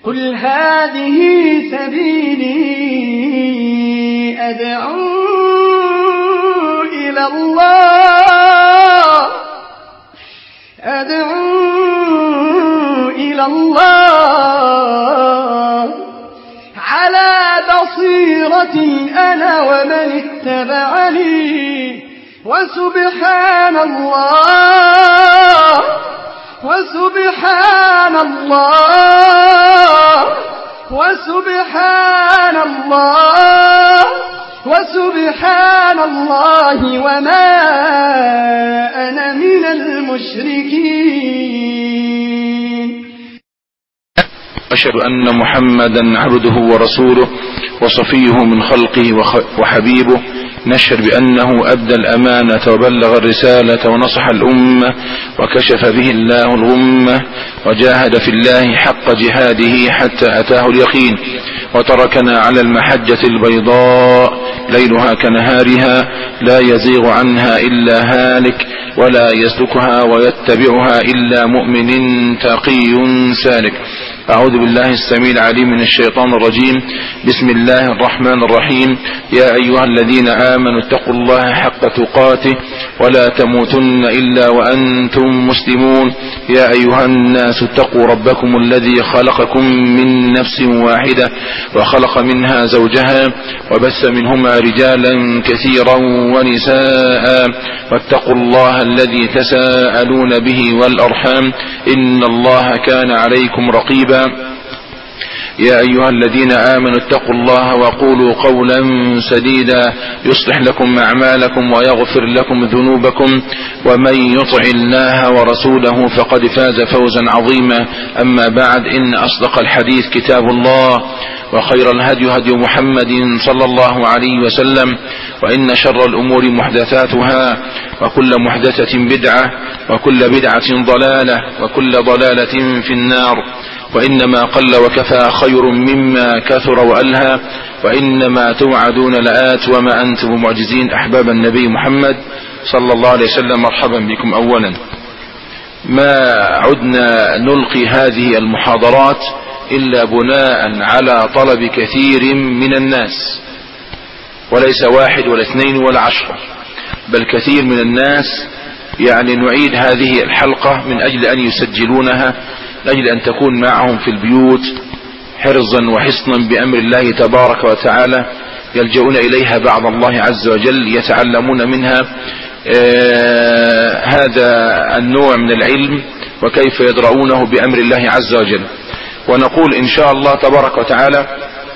قل هذه سبيلي أدعو إلى الله أدعو إلى الله على بصيرة أنا ومن اتبعني وسبحان الله وسبحان الله وسبحان الله وسبحان الله وما أنا من المشركين أشهد أن محمدا عبده ورسوله وصفيه من خلقه وحبيبه نشهد بأنه أدى الأمانة وبلغ الرسالة ونصح الأمة وكشف به الله الغمة وجاهد في الله حق جهاده حتى أتاه اليقين وتركنا على المحجة البيضاء ليلها كنهارها لا يزيغ عنها إلا هالك ولا يسلكها ويتبعها إلا مؤمن تقي سالك أعوذ بالله السميع العليم من الشيطان الرجيم بسم الله الرحمن الرحيم يا أيها الذين آمنوا اتقوا الله حق تقاته ولا تموتن إلا وأنتم مسلمون يا أيها الناس اتقوا ربكم الذي خلقكم من نفس واحدة وخلق منها زوجها وبث منهما رجالا كثيرا ونساء واتقوا الله الذي تساءلون به والأرحام إن الله كان عليكم رقيبا يا أيها الذين آمنوا اتقوا الله وقولوا قولا سديدا يصلح لكم أعمالكم ويغفر لكم ذنوبكم ومن يطع الله ورسوله فقد فاز فوزا عظيما أما بعد إن أصدق الحديث كتاب الله وخير الهدي هدي محمد صلى الله عليه وسلم وإن شر الأمور محدثاتها وكل محدثة بدعة وكل بدعة ضلالة وكل ضلالة في النار وإنما قل وكفى خير مما كثر وألهى وإنما توعدون لآت وما أنتم معجزين أحباب النبي محمد صلى الله عليه وسلم مرحبا بكم أولا ما عدنا نلقي هذه المحاضرات إلا بناء على طلب كثير من الناس وليس واحد ولا اثنين ولا عشرة بل كثير من الناس يعني نعيد هذه الحلقة من أجل أن يسجلونها لأجل أن تكون معهم في البيوت حرزا وحصنا بأمر الله تبارك وتعالى يلجؤون إليها بعد الله عز وجل يتعلمون منها آه هذا النوع من العلم وكيف يدرؤونه بأمر الله عز وجل ونقول إن شاء الله تبارك وتعالى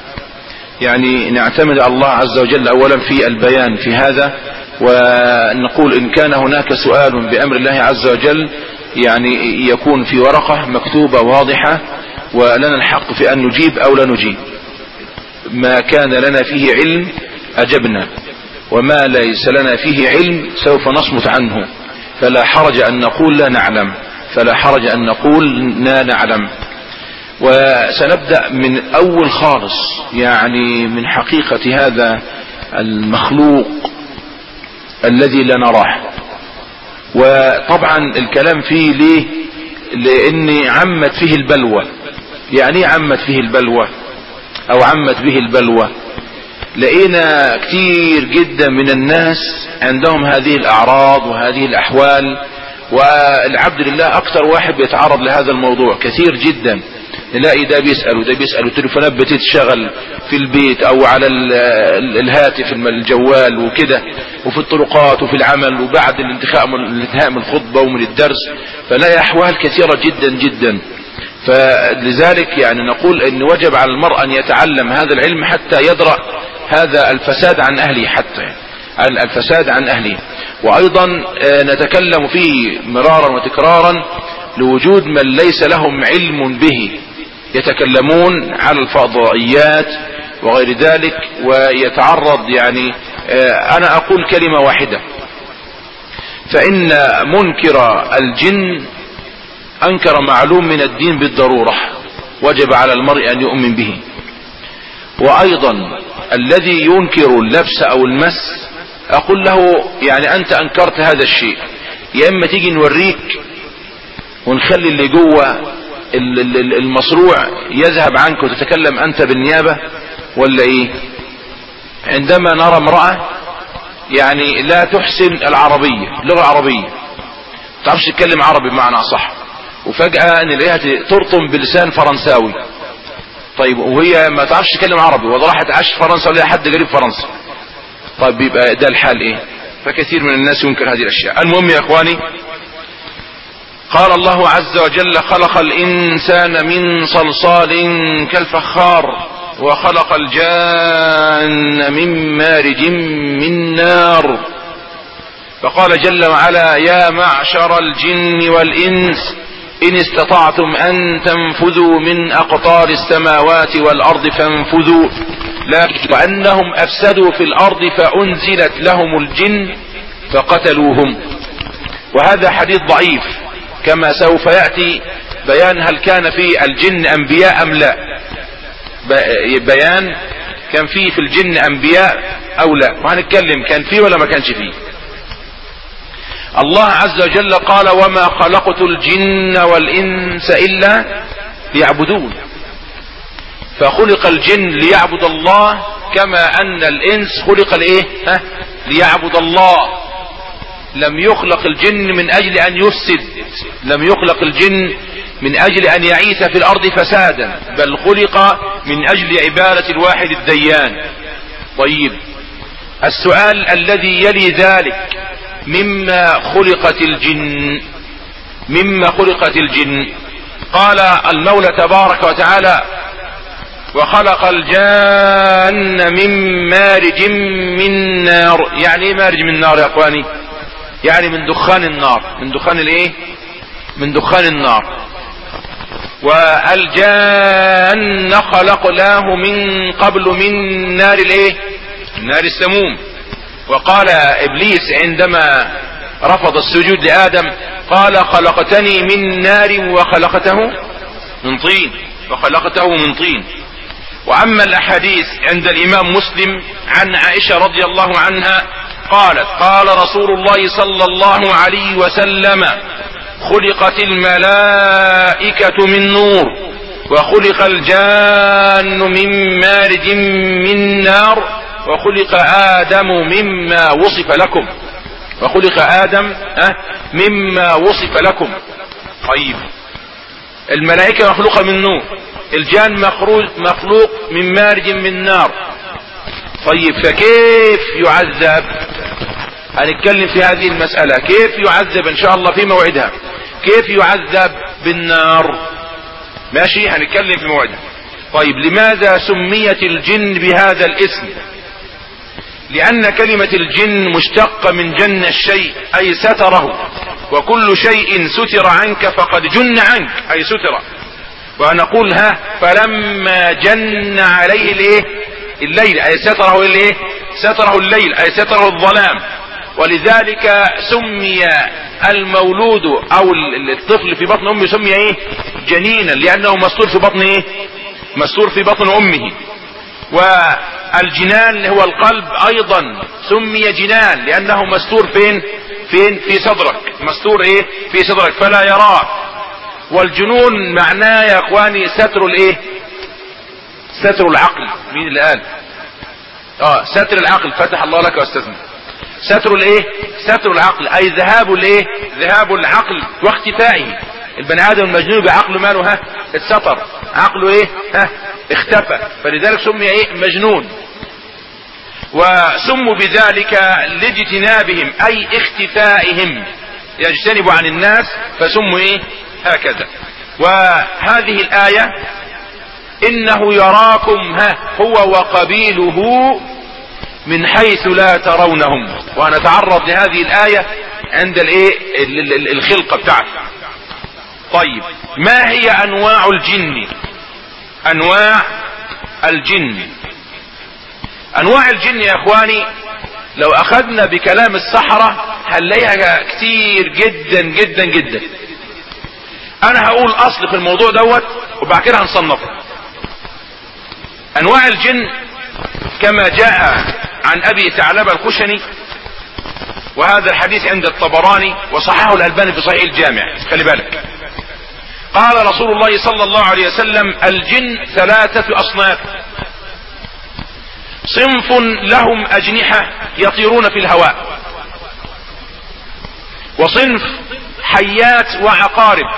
يعني نعتمد الله عز وجل أولا في البيان في هذا ونقول إن كان هناك سؤال بأمر الله عز وجل يعني يكون في ورقة مكتوبة واضحة ولنا الحق في أن نجيب أو لا نجيب ما كان لنا فيه علم أجبنا وما ليس لنا فيه علم سوف نصمت عنه فلا حرج أن نقول لا نعلم فلا حرج أن نقول لا نعلم وسنبدأ من أول خالص يعني من حقيقة هذا المخلوق الذي لا نراه وطبعا الكلام فيه ليه لان عمت فيه البلوى يعني عمت فيه البلوى او عمت به البلوى لقينا كتير جدا من الناس عندهم هذه الاعراض وهذه الاحوال والعبد لله اكثر واحد بيتعرض لهذا الموضوع كثير جدا نلاقي ده بيسأل وده بيسأل والتليفونات بتتشغل في البيت او على الهاتف الجوال وكده وفي الطرقات وفي العمل وبعد الانتهاء من الخطبة ومن الدرس فلاقي احوال كثيرة جدا جدا فلذلك يعني نقول ان وجب على المرء ان يتعلم هذا العلم حتى يدرأ هذا الفساد عن اهله حتى الفساد عن اهله وايضا نتكلم فيه مرارا وتكرارا لوجود من ليس لهم علم به يتكلمون على الفضائيات وغير ذلك ويتعرض يعني انا اقول كلمة واحدة فان منكر الجن انكر معلوم من الدين بالضرورة وجب على المرء ان يؤمن به وايضا الذي ينكر اللبس او المس اقول له يعني انت انكرت هذا الشيء يا اما تيجي نوريك ونخلي اللي جوه المصروع يذهب عنك وتتكلم انت بالنيابة ولا ايه عندما نرى امرأة يعني لا تحسن العربية لغة عربية تعرفش تتكلم عربي بمعنى اصح وفجأة نلاقيها ترطم بلسان فرنساوي طيب وهي ما تعرفش تتكلم عربي ولا راحت عاش في فرنسا ولا حد قريب فرنسا طيب بيبقى ده الحال ايه فكثير من الناس ينكر هذه الاشياء المهم يا اخواني قال الله عز وجل خلق الانسان من صلصال كالفخار وخلق الجان من مارج من نار فقال جل وعلا يا معشر الجن والانس ان استطعتم ان تنفذوا من اقطار السماوات والارض فانفذوا لا وانهم افسدوا في الارض فانزلت لهم الجن فقتلوهم وهذا حديث ضعيف كما سوف يأتي بيان هل كان في الجن انبياء ام لا بيان كان في في الجن انبياء او لا وهنتكلم كان فيه ولا ما كانش فيه الله عز وجل قال وما خلقت الجن والانس الا ليعبدون فخلق الجن ليعبد الله كما ان الانس خلق لايه ها ليعبد الله لم يخلق الجن من اجل ان يفسد لم يخلق الجن من اجل ان يعيث في الارض فسادا بل خلق من اجل عبادة الواحد الديان طيب السؤال الذي يلي ذلك مما خلقت الجن مما خلقت الجن قال المولى تبارك وتعالى وخلق الجان من مارج من نار يعني ايه مارج من نار يا اخواني يعني من دخان النار من دخان الايه من دخان النار والجان خلقناه من قبل من نار الايه نار السموم وقال ابليس عندما رفض السجود لادم قال خلقتني من نار وخلقته من طين وخلقته من طين واما الاحاديث عند الامام مسلم عن عائشة رضي الله عنها قالت قال رسول الله صلى الله عليه وسلم خلقت الملائكة من نور وخلق الجان من مارج من نار وخلق آدم مما وصف لكم وخلق آدم أه مما وصف لكم طيب الملائكة مخلوقة من نور الجان مخلوق من مارج من نار طيب فكيف يعذب هنتكلم في هذه المسألة كيف يعذب ان شاء الله في موعدها كيف يعذب بالنار ماشي هنتكلم في موعدها طيب لماذا سميت الجن بهذا الاسم لأن كلمة الجن مشتقة من جن الشيء أي ستره وكل شيء ستر عنك فقد جن عنك أي ستر ونقول ها فلما جن عليه الايه الليل أي ستره الايه ستره الليل أي ستره الظلام ولذلك سمي المولود أو الطفل في بطن أمه سمي ايه جنينا لأنه مستور في بطن ايه مستور في بطن أمه والجنان هو القلب ايضا سمي جنان لانه مستور فين فين في صدرك مستور ايه في صدرك فلا يراك والجنون معناه يا اخواني ستر الايه ستر العقل مين اللي قال اه ستر العقل فتح الله لك واستثنى ستر الايه ستر العقل اي ذهاب الايه ذهاب العقل واختفائه البني ادم المجنون بعقله ماله ها اتستر عقله ايه ها اختفى فلذلك سمي ايه مجنون وسموا بذلك لاجتنابهم اي اختفائهم يجتنب عن الناس فسموا ايه هكذا وهذه الايه انه يراكم ها هو وقبيله من حيث لا ترونهم وهنتعرض لهذه الايه عند الايه الخلقه بتاعته طيب ما هي انواع الجن انواع الجن انواع الجن يا اخواني لو اخذنا بكلام السحرة هنلاقيها كتير جدا جدا جدا انا هقول اصل في الموضوع دوت وبعد كده هنصنفه انواع الجن كما جاء عن ابي ثعلبه الخشني وهذا الحديث عند الطبراني وصححه الالباني في صحيح الجامع خلي بالك قال رسول الله صلى الله عليه وسلم الجن ثلاثة أصناف صنف لهم أجنحة يطيرون في الهواء وصنف حيات وعقارب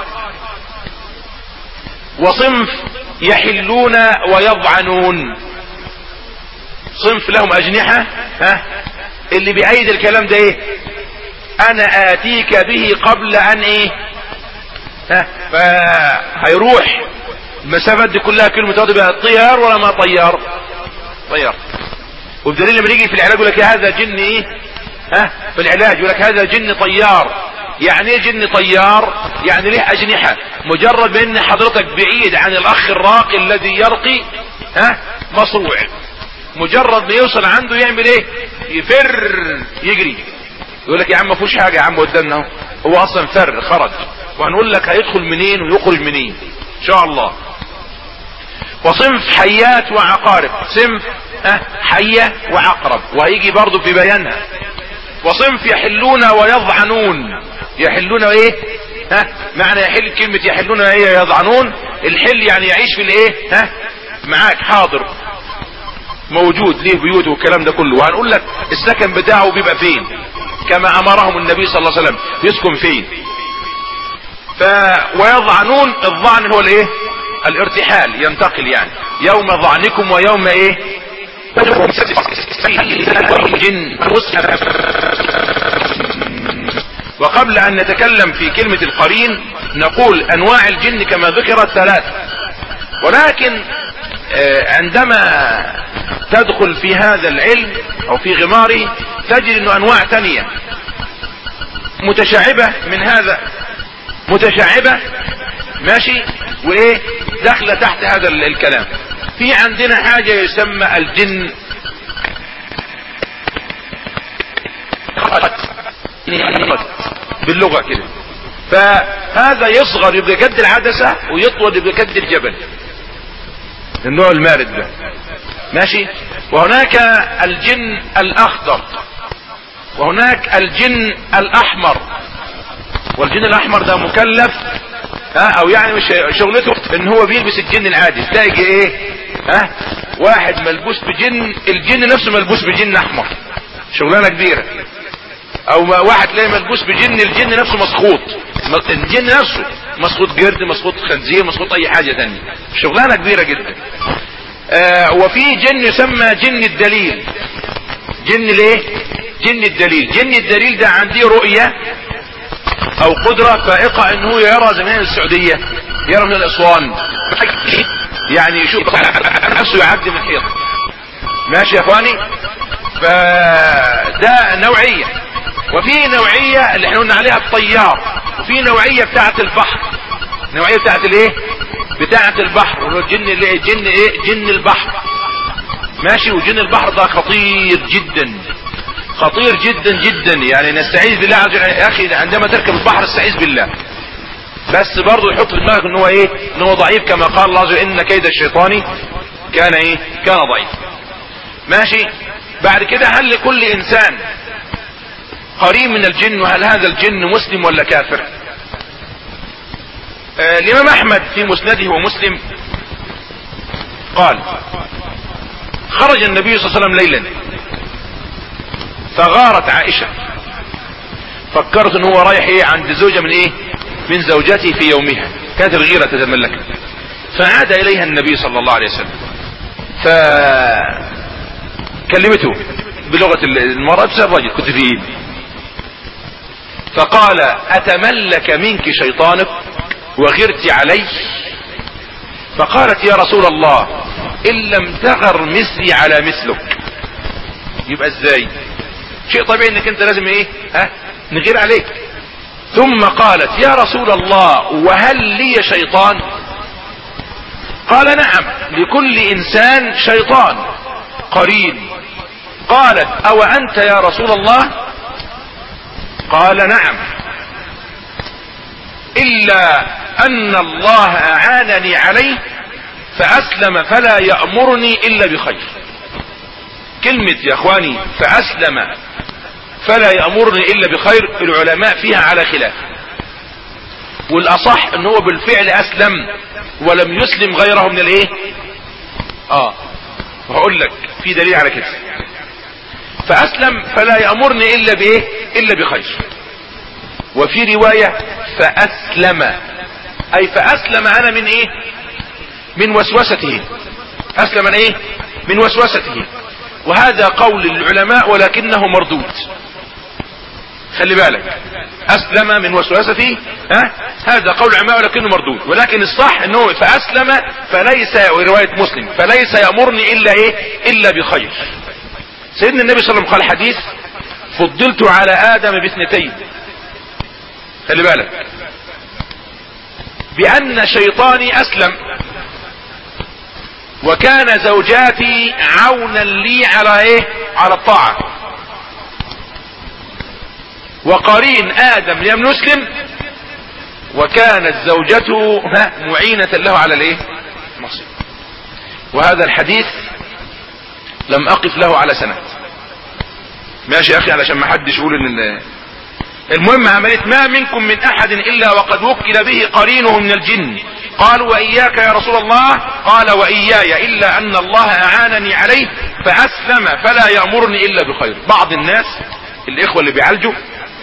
وصنف يحلون ويضعنون صنف لهم أجنحة ها اللي بأيد الكلام ده ايه انا اتيك به قبل ان ايه ها فهيروح المسافات دي كلها كلمة تقضي بها طيار ولا ما طيار طيار وبدليل لما نيجي في العلاج يقول لك هذا جن ايه ها في العلاج يقول لك هذا جن طيار يعني ايه جن طيار يعني ليه اجنحة مجرد بان حضرتك بعيد عن الاخ الراقي الذي يرقي ها مصروع مجرد ما يوصل عنده يعمل ايه يفر يجري يقول لك يا عم ما فيهوش حاجه يا عم قدامنا اهو هو اصلا فر خرج وهنقول لك هيدخل منين ويخرج منين ان شاء الله وصنف حيات وعقارب صنف اه حية وعقرب وهيجي برضو في بيانها وصنف يحلون ويضعنون يحلون ايه ها معنى يحل كلمة يحلون ايه يضعنون الحل يعني يعيش في الايه ها معاك حاضر موجود ليه بيوت والكلام ده كله وهنقول لك السكن بتاعه بيبقى فين كما امرهم النبي صلى الله عليه وسلم يسكن فين ف ويضعنون الضعن هو الايه الارتحال ينتقل يعني يوم ضعنكم ويوم ايه جن وقبل ان نتكلم في كلمة القرين نقول انواع الجن كما ذكرت ثلاث ولكن عندما تدخل في هذا العلم او في غماره تجد انه انواع تانية متشعبة من هذا متشعبة ماشي وايه داخلة تحت هذا الكلام في عندنا حاجة يسمى الجن باللغة كده فهذا يصغر يبقى قد العدسة ويطول يبقى قد الجبل النوع المارد ده ماشي وهناك الجن الاخضر وهناك الجن الاحمر والجن الاحمر ده مكلف ها او يعني مش شغلته ان هو بيلبس الجن العادي تلاقي ايه ها واحد ملبوس بجن الجن نفسه ملبوس بجن احمر شغلانه كبيره او واحد تلاقي ملبوس بجن الجن نفسه مسخوط الجن نفسه مسخوط جرد مسخوط خنزير مسخوط اي حاجه تانية شغلانه كبيره جدا آه وفي جن يسمى جن الدليل جن ليه جن الدليل جن الدليل ده عندي رؤية او قدرة فائقة انه يرى زمان السعودية يرى من الاسوان يعني يشوف نفسه يعدي من حيط ماشي يا اخواني فده نوعية وفي نوعية اللي احنا قلنا عليها الطيار وفي نوعية بتاعة البحر نوعية بتاعة الايه بتاعة البحر وهو جن الايه جن ايه جن البحر ماشي وجن البحر ده خطير جدا خطير جدا جدا يعني نستعيذ بالله عز وجل يا اخي عندما تركب البحر استعيذ بالله بس برضه يحط في دماغك ان هو ايه ان هو ضعيف كما قال الله عز وجل ان كيد الشيطان كان ايه كان ضعيف ماشي بعد كده هل لكل انسان قريب من الجن وهل هذا الجن مسلم ولا كافر آه الامام احمد في مسنده ومسلم قال خرج النبي صلى الله عليه وسلم ليلا فغارت عائشة فكرت ان هو رايح ايه عند زوجة من ايه من زوجته في يومها كانت الغيرة تتملكها فعاد اليها النبي صلى الله عليه وسلم فكلمته بلغة المرأة الرجل كنت في ايدي فقال اتملك منك شيطانك وغرت علي فقالت يا رسول الله ان لم تغر مثلي على مثلك يبقى ازاي شيء طبيعي انك انت لازم ايه ها نغير عليك ثم قالت يا رسول الله وهل لي شيطان قال نعم لكل انسان شيطان قرين قالت او انت يا رسول الله قال نعم الا ان الله اعانني عليه فاسلم فلا يأمرني الا بخير كلمة يا اخواني فاسلم فلا يأمرني الا بخير العلماء فيها على خلاف والاصح ان هو بالفعل اسلم ولم يسلم غيره من الايه اه وهقول لك في دليل على كده فاسلم فلا يامرني الا بايه الا بخير وفي رواية فاسلم اي فاسلم انا من ايه من وسوسته اسلم من ايه من وسوسته وهذا قول العلماء ولكنه مردود خلي بالك اسلم من وسوسته ها هذا قول العلماء ولكنه مردود ولكن الصح انه فاسلم فليس رواية مسلم فليس يامرني الا ايه الا بخير سيدنا النبي صلى الله عليه وسلم قال حديث فضلت على ادم باثنتين خلي بالك بان شيطاني اسلم وكان زوجاتي عونا لي على ايه على الطاعة وقرين ادم لم يسلم وكانت زوجته معينة له على الايه المصير وهذا الحديث لم اقف له على سنة ماشي يا اخي علشان ما حدش يقول ان المهم عملت ما منكم من احد الا وقد وكل به قرينه من الجن قالوا واياك يا رسول الله قال واياي الا ان الله اعانني عليه فاسلم فلا يامرني الا بخير بعض الناس الاخوة اللي بيعالجوا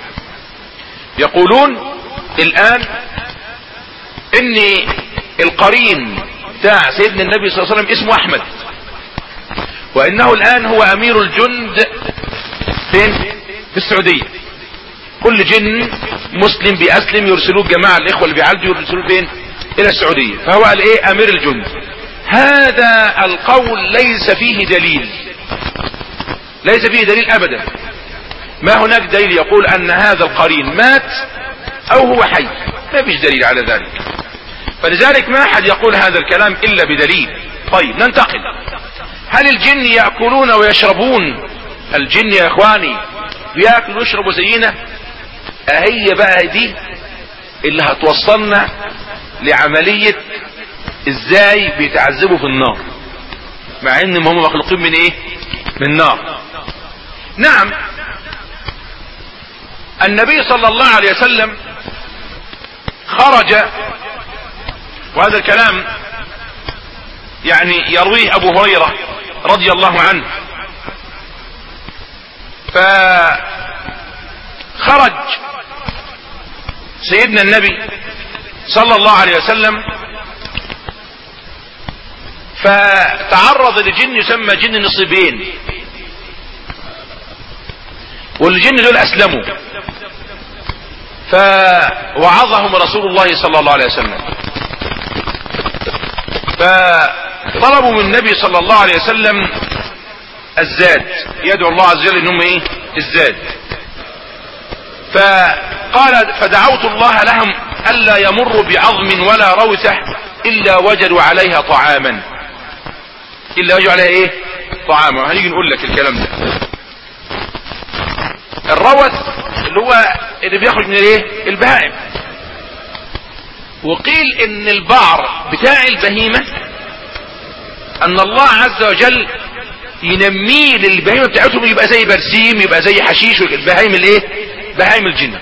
يقولون الان ان القرين بتاع سيدنا النبي صلى الله عليه وسلم اسمه احمد وانه الان هو امير الجند فين في السعودية كل جن مسلم بيسلم يرسلوه الجماعة الاخوة اللي بيعالجوا يرسلوه فين الى السعودية فهو قال ايه امير الجند هذا القول ليس فيه دليل ليس فيه دليل ابدا ما هناك دليل يقول ان هذا القرين مات او هو حي ما فيش دليل على ذلك فلذلك ما احد يقول هذا الكلام الا بدليل طيب ننتقل هل الجن يأكلون ويشربون الجن يا اخواني بياكلوا ويشربوا زينا اهي بقى دي اللي هتوصلنا لعملية ازاي بيتعذبوا في النار مع ان هم مخلوقين من ايه من نار نعم النبي صلى الله عليه وسلم خرج وهذا الكلام يعني يرويه ابو هريرة رضي الله عنه فخرج سيدنا النبي صلى الله عليه وسلم فتعرض لجن يسمى جن نصيبين والجن دول اسلموا فوعظهم رسول الله صلى الله عليه وسلم فطلبوا من النبي صلى الله عليه وسلم الزاد يدعو الله عز وجل انهم ايه الزاد فقال فدعوت الله لهم الا يمروا بعظم ولا روثة الا وجدوا عليها طعاما الا وجدوا عليها ايه طعاما هنيجي نقول لك الكلام ده الروث اللي هو اللي بيخرج من الايه البهائم وقيل ان البعر بتاع البهيمة ان الله عز وجل ينميه للبهيمة بتاعتهم يبقى زي برسيم يبقى زي حشيش البهايم الايه بهايم الجنة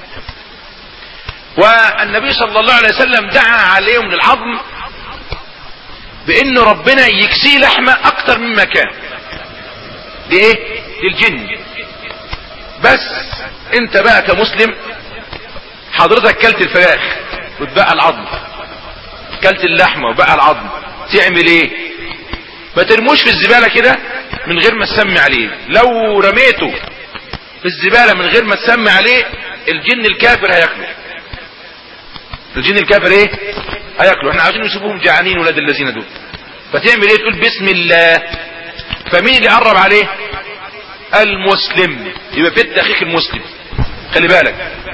والنبي صلى الله عليه وسلم دعا عليهم للعظم بان ربنا يكسيه لحمة اكتر مما كان لايه للجن بس انت بقى كمسلم حضرتك كلت الفراخ وتبقى العظم كلت اللحمة وبقى العظم تعمل ايه ما ترموش في الزبالة كده من غير ما تسمي عليه لو رميته في الزبالة من غير ما تسمي عليه الجن الكافر هياكله الجن الكافر ايه هياكله احنا عايزين نشوفهم جعانين ولاد الذين دول فتعمل ايه تقول بسم الله فمين اللي قرب عليه المسلم يبقى في اخيك المسلم خلي بالك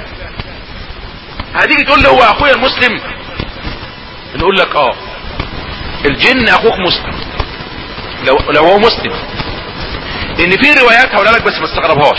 هتيجي تقول له هو اخويا المسلم نقول لك اه الجن اخوك مسلم لو لو هو مسلم لان في روايات هقولها لك بس ما تستغربهاش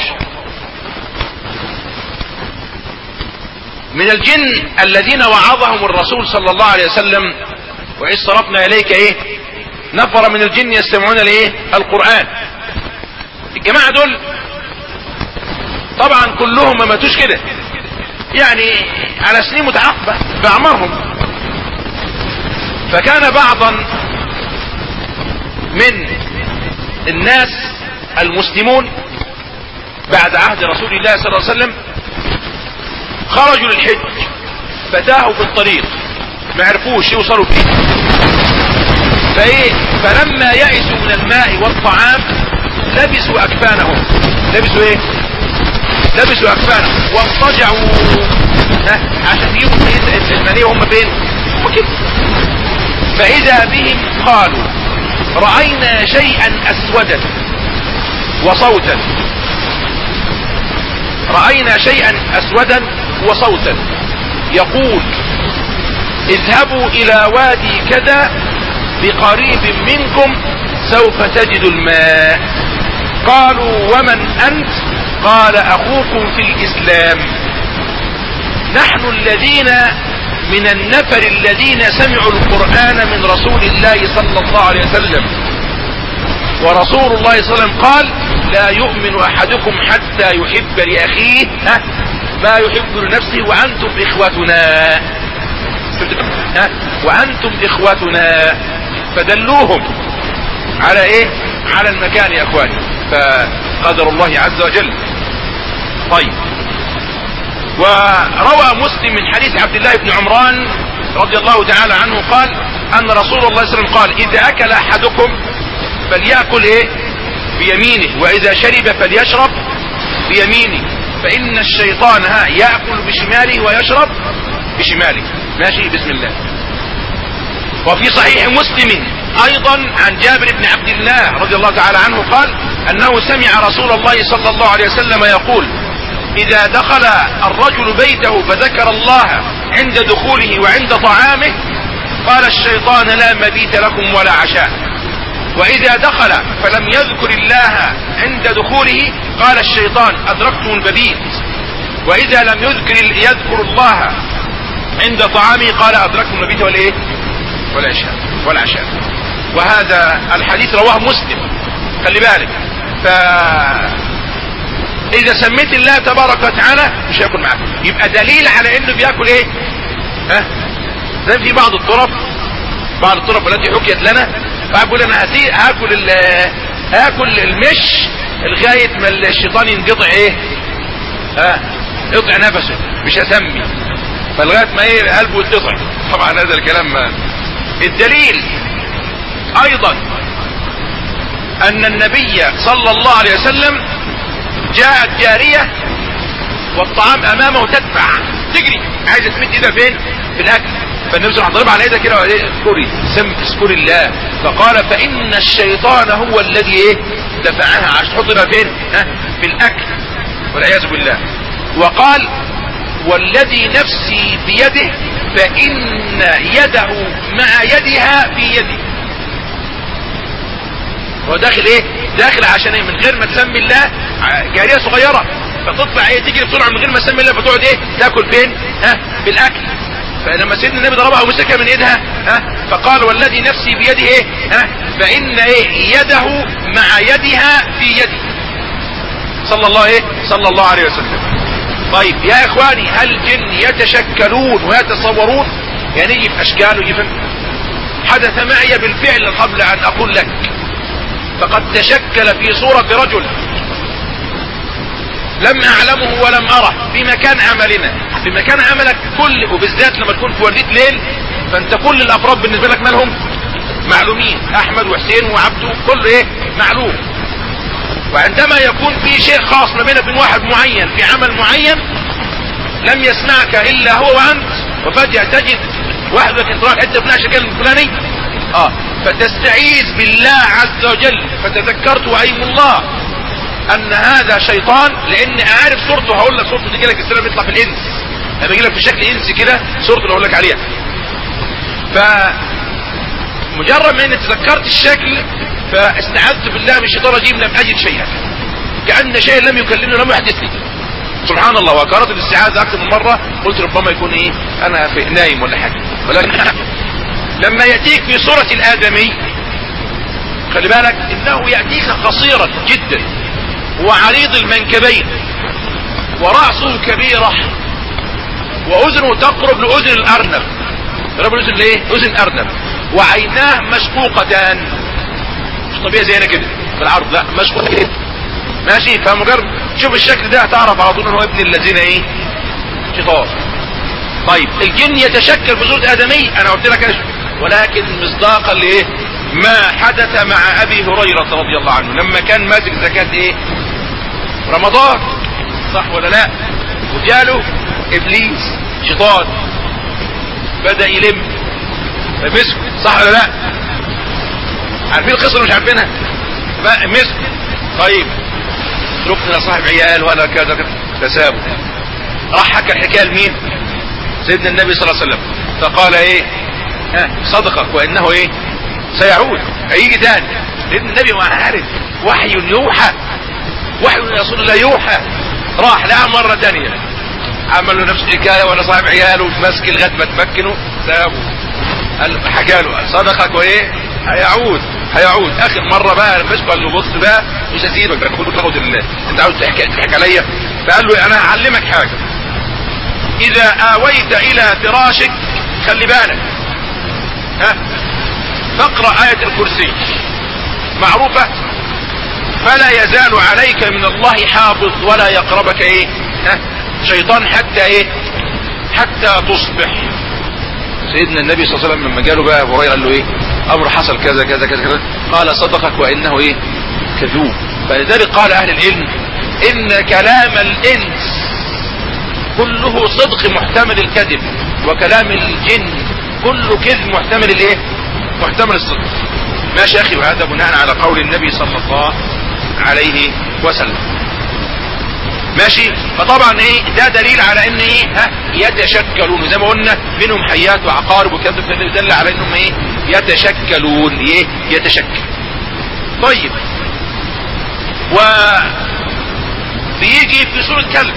من الجن الذين وعظهم الرسول صلى الله عليه وسلم وإذ صرفنا إليك إيه نفر من الجن يستمعون لإيه القرآن الجماعة دول طبعا كلهم ما ماتوش كده يعني على سنين متعاقبة بأعمارهم فكان بعضا من الناس المسلمون بعد عهد رسول الله صلى الله عليه وسلم خرجوا للحج فتاهوا في الطريق ما عرفوش يوصلوا فيه فايه فلما يئسوا من الماء والطعام لبسوا اكفانهم لبسوا ايه لبسوا اكفانهم واضطجعوا ها عشان يجيبوا المنية وهم فين وكده فاذا بهم قالوا رأينا شيئا اسودا وصوتا رأينا شيئا اسودا وصوتا يقول اذهبوا الى وادي كذا بقريب منكم سوف تجد الماء قالوا ومن انت قال اخوكم في الاسلام نحن الذين من النفر الذين سمعوا القرآن من رسول الله صلى الله عليه وسلم ورسول الله صلى الله عليه وسلم قال لا يؤمن احدكم حتى يحب لاخيه ها ما يحب لنفسه وانتم اخوتنا ها وانتم اخوتنا فدلوهم على ايه على المكان يا اخواني فقدر الله عز وجل طيب وروى مسلم من حديث عبد الله بن عمران رضي الله تعالى عنه قال ان رسول الله صلى الله عليه وسلم قال اذا اكل احدكم فليأكل ايه بيمينه واذا شرب فليشرب بيمينه فان الشيطان ها يأكل بشماله ويشرب بشماله ماشي بسم الله وفي صحيح مسلم ايضا عن جابر بن عبد الله رضي الله تعالى عنه قال انه سمع رسول الله صلى الله عليه وسلم يقول اذا دخل الرجل بيته فذكر الله عند دخوله وعند طعامه قال الشيطان لا مبيت لكم ولا عشاء واذا دخل فلم يذكر الله عند دخوله قال الشيطان ادركتم المبيت واذا لم يذكر يذكر الله عند طعامه قال ادركتم المبيت والايه والعشاء والعشاء وهذا الحديث رواه مسلم خلي بالك ف اذا سميت الله تبارك وتعالى مش هياكل معاك يبقى دليل على انه بياكل ايه ها زي في بعض الطرف بعض الطرف التي حكيت لنا فاقول انا هسي هاكل هاكل المش لغايه ما الشيطان ينقطع ايه ها يقطع نفسه مش هسمي فلغايه ما ايه قلبه يتقطع طبعا هذا الكلام ما الدليل ايضا ان النبي صلى الله عليه وسلم جاءت جارية والطعام امامه تدفع تجري عايزة تمد ايدها فين في الاكل فالنبي صلى الله عليه وسلم ضرب على ايدها كده اذكري سم اذكري الله فقال فان الشيطان هو الذي ايه دفعها عشان تحط ايدها فين ها في الاكل والعياذ بالله وقال والذي نفسي بيده فان يده مع يدها في يدي هو داخل ايه داخل عشان ايه من غير ما تسمي الله جارية صغيرة فتطلع ايه تجري بسرعة من غير ما تسمي الله فتقعد ايه تاكل فين ها بالاكل فلما سيدنا النبي ضربها ومسكها من ايدها ها فقال والذي نفسي بيده ايه ها فان ايه يده مع يدها في يدي صلى الله ايه صلى الله عليه وسلم طيب يا اخواني هل الجن يتشكلون ويتصورون يعني يجي في اشكال ويجي في حدث معي بالفعل قبل ان اقول لك فقد تشكل في صورة رجل لم اعلمه ولم اره في مكان عملنا في مكان عملك كل وبالذات لما تكون في وليد ليل فانت كل الافراد بالنسبة لك مالهم معلومين احمد وحسين وعبده كل ايه معلوم وعندما يكون في شيء خاص ما بينك وبين واحد معين في عمل معين لم يسمعك الا هو وانت وفجأة تجد واحد انت رايح حته فلان شكل الفلاني اه فتستعيذ بالله عز وجل فتذكرت وايم الله ان هذا شيطان لان عارف صورته هقول لك صورته تجي لك السلام يطلع في الانس لما يجي لك في شكل انس كده صورته اللي هقول لك عليها ف مجرد ما اني تذكرت الشكل فاستعذت بالله من الشيطان الرجيم لم اجد شيئا كان شيء لم يكلمني لم يحدث لي سبحان الله وكررت الاستعاذة اكثر من مرة قلت ربما يكون ايه انا في نايم ولا حاجة ولكن لما يأتيك في صورة الادمي خلي بالك انه يأتيك قصيرا جدا وعريض المنكبين ورأسه كبيرة واذنه تقرب لاذن الارنب تقرب لاذن الايه اذن الارنب وعيناه مشقوقتان مش طبيعي زينا كده في العرض لا مشقوقه كده ماشي فمجرد شوف الشكل ده هتعرف على طول ان هو ابن الذين ايه شيطان طيب الجن يتشكل في صورة ادمي انا قلت لك أشهر. ولكن مصداقا لايه ما حدث مع ابي هريرة رضي الله عنه لما كان ماسك زكاة ايه رمضان صح ولا لا وجاله ابليس شيطان بدأ يلم فمسكه صح ولا لا عارفين القصة ولا مش عارفينها مسكه طيب ركن صاحب عيال ولا كذا كذا فسابه راح حكى الحكايه لمين سيدنا النبي صلى الله عليه وسلم فقال ايه ها صدقك وانه ايه سيعود هيجي تاني لان النبي ما عارف وحي يوحى وحي من رسول الله يوحى راح لها مرة تانية عمل له نفس الحكاية وانا صاحب عياله ماسك لغاية ما تمكنه سابه قال حكى له صدقك وايه هيعود هيعود اخر مرة بقى مسكه قال له بص بقى مش هسيبك بقى كله تاخد الله انت عاوز تحكي تضحك عليا فقال له انا هعلمك حاجة اذا اويت الى فراشك خلي بالك ها فاقرأ آية الكرسي معروفة فلا يزال عليك من الله حافظ ولا يقربك ايه ها شيطان حتى ايه حتى تصبح سيدنا النبي صلى الله عليه وسلم لما جاله بقى ابو هريره قال له ايه امر حصل كذا كذا كذا كذا قال صدقك وانه ايه كذوب فلذلك قال اهل العلم ان كلام الانس كله صدق محتمل الكذب وكلام الجن كله كذب محتمل الايه محتمل الصدق ماشي يا اخي وهذا بناء على قول النبي صلى الله عليه وسلم ماشي فطبعا ايه ده دليل على ان ايه ها يتشكلون زي ما قلنا منهم حيات وعقارب وكذا دل على انهم ايه يتشكلون ايه يتشكل طيب و بيجي في سورة كلب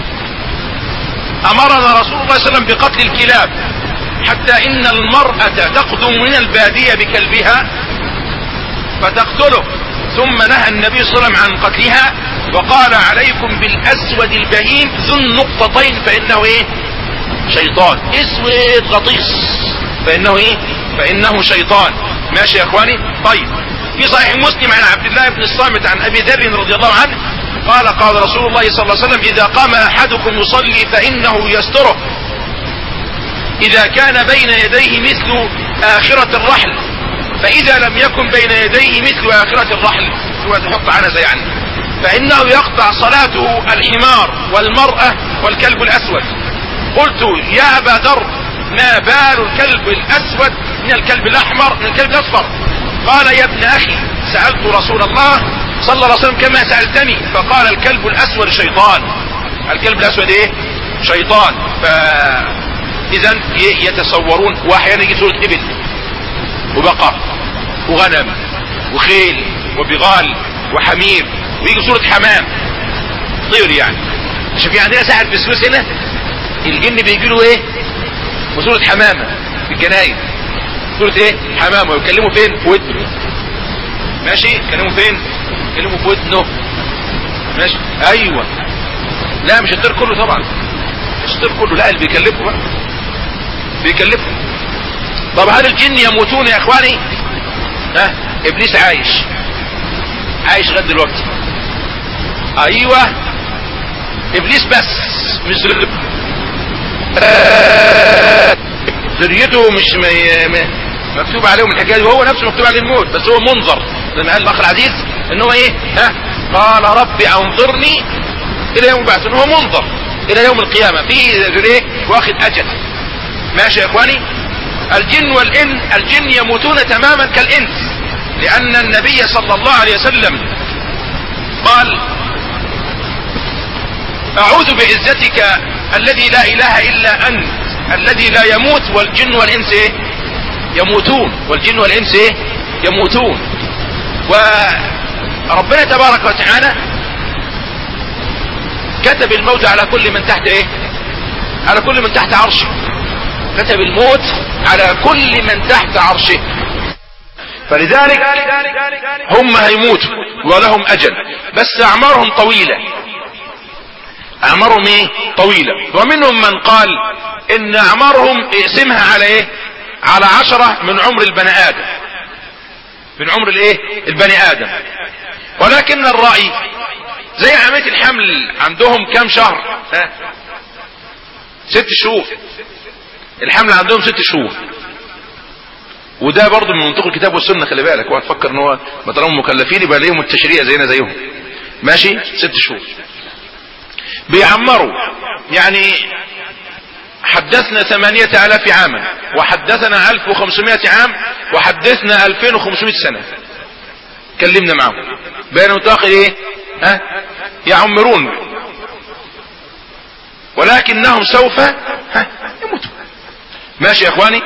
امرنا رسول الله صلى الله عليه وسلم بقتل الكلاب حتى ان المرأة تقدم من البادية بكلبها فتقتله ثم نهى النبي صلى الله عليه وسلم عن قتلها وقال عليكم بالاسود البهيم ذو النقطتين فانه ايه شيطان اسود غطيس فانه ايه فانه شيطان ماشي يا اخواني طيب في صحيح مسلم عن عبد الله بن الصامت عن ابي ذر رضي الله عنه قال قال رسول الله صلى الله عليه وسلم اذا قام احدكم يصلي فانه يستره اذا كان بين يديه مثل اخرة الرحل فاذا لم يكن بين يديه مثل اخرة الرحل هو تحط عنزة يعني فانه يقطع صلاته الحمار والمرأة والكلب الاسود قلت يا ابا ذر ما بال الكلب الاسود من الكلب الاحمر من الكلب الاصفر قال يا ابن اخي سألت رسول الله صلى الله عليه وسلم كما سألتني فقال الكلب الاسود شيطان الكلب الاسود ايه شيطان ف اذا يتصورون واحيانا يجي سورة ابل وبقر وغنم وخيل وبغال وحمير ويجي سورة حمام طير يعني عشان في عندنا ساحر فسفوس هنا الجن بيجي له ايه وسورة حمامة في الجناين سورة ايه حمامة ويكلموا فين في ودنه ماشي يكلموا فين يكلموا في ودنه ماشي ايوه لا مش الطير كله طبعا مش الطير كله لا اللي بيكلفه بقى بيكلفه طب هل الجن يموتون يا اخواني ها ابليس عايش عايش لغايه دلوقتي ايوه ابليس بس مش ذريته مش م... مكتوب عليهم الحكايه دي وهو نفسه مكتوب عليه الموت بس هو منظر زي ما قال الاخ العزيز ان هو ايه ها قال ربي انظرني الى يوم البعث ان هو منظر الى يوم القيامه في ايه واخد اجل ماشي يا اخواني الجن والان الجن يموتون تماما كالانس لان النبي صلى الله عليه وسلم قال اعوذ بعزتك الذي لا اله الا انت الذي لا يموت والجن والانس ايه يموتون والجن والانس ايه يموتون وربنا تبارك وتعالى كتب الموت على كل من تحت ايه على كل من تحت عرشه كتب الموت على كل من تحت عرشه فلذلك هم هيموتوا ولهم اجل بس اعمارهم طويلة اعمارهم ايه طويلة ومنهم من قال ان اعمارهم اقسمها على ايه على عشرة من عمر البني ادم من عمر الايه البني ادم ولكن الرأي زي عملية الحمل عندهم كام شهر ها ست شهور الحمل عندهم ست شهور وده برضه من منطق الكتاب والسنه خلي بالك اوعى تفكر ان هو ما طالما مكلفين يبقى ليهم التشريع زينا زيهم ماشي ست شهور بيعمروا يعني حدثنا ثمانية الاف عاما وحدثنا الف وخمسمائة عام وحدثنا الفين وخمسمائة سنة كلمنا معهم بين متاخر ايه ها يعمرون ولكنهم سوف ها يموتون ماشي يا اخواني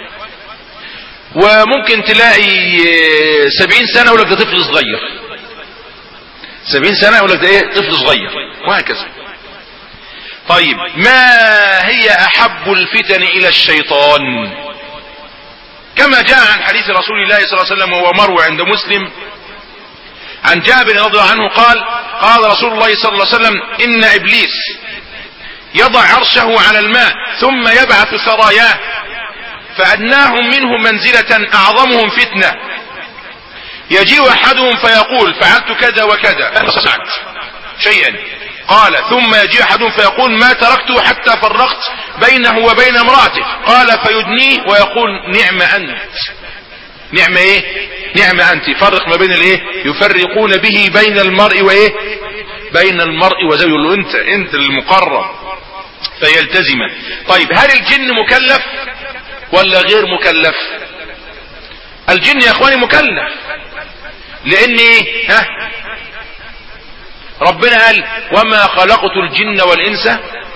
وممكن تلاقي سبعين سنة يقول لك ده طفل صغير سبعين سنة يقول لك ده ايه طفل صغير وهكذا طيب ما هي احب الفتن الى الشيطان كما جاء عن حديث رسول الله صلى الله عليه وسلم وهو مروي عند مسلم عن جابر رضي الله عنه قال قال رسول الله صلى الله عليه وسلم ان ابليس يضع عرشه على الماء ثم يبعث سراياه فأدناهم منه منزلة أعظمهم فتنة يجيء أحدهم فيقول فعلت كذا وكذا فصعت شيئا قال ثم يجيء أحدهم فيقول ما تركته حتى فرقت بينه وبين امرأته قال فيدنيه ويقول نعم أنت نعم ايه نعم انت فرق ما بين الايه يفرقون به بين المرء وايه بين المرء وزوجه يقول له انت انت المقرب فيلتزم طيب هل الجن مكلف ولا غير مكلف الجن يا اخواني مكلف لان ايه ها ربنا قال وما خلقت الجن والانس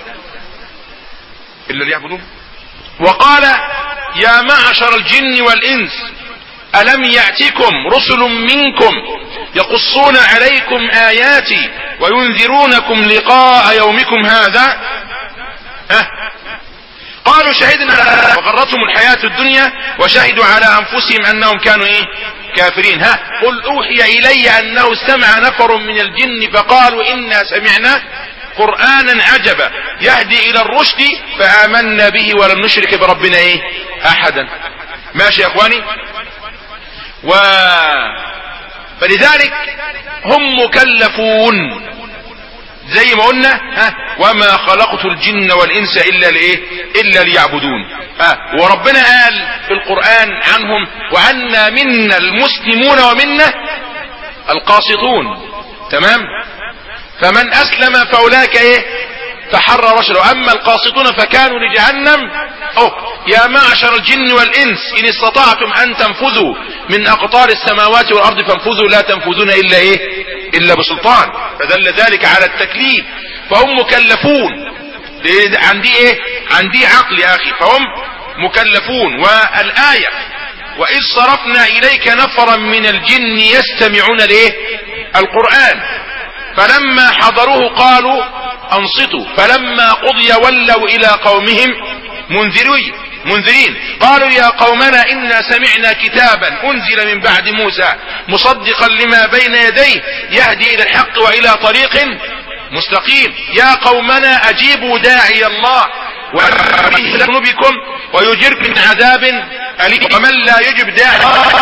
الا ليعبدون وقال يا معشر الجن والانس الم ياتكم رسل منكم يقصون عليكم اياتي وينذرونكم لقاء يومكم هذا ها قالوا شهدنا وغرتهم الحياة الدنيا وشهدوا على انفسهم انهم كانوا ايه كافرين ها قل اوحي الي انه استمع نفر من الجن فقالوا انا سمعنا قرآنا عجبا يهدي الى الرشد فامنا به ولم نشرك بربنا ايه احدا ماشي يا اخواني و فلذلك هم مكلفون زي ما قلنا ها وما خلقت الجن والانس الا لايه الا ليعبدون ها وربنا قال في القران عنهم وعنا منا المسلمون ومنا القاسطون تمام فمن اسلم فاولئك ايه فحر رشد اما القاسطون فكانوا لجهنم أو يا معشر الجن والانس ان استطعتم ان تنفذوا من اقطار السماوات والارض فانفذوا لا تنفذون الا ايه الا بسلطان فدل ذلك على التكليف فهم مكلفون عندي ايه عندي عقل يا اخي فهم مكلفون والايه واذ صرفنا اليك نفرا من الجن يستمعون الايه القران فلما حضروه قالوا انصتوا فلما قضي ولوا الى قومهم منذرين منذرين قالوا يا قومنا انا سمعنا كتابا انزل من بعد موسى مصدقا لما بين يديه يهدي الى الحق والى طريق مستقيم يا قومنا اجيبوا داعي الله ذنوبكم ويجركم من عذاب أليم ومن لا يجب داعي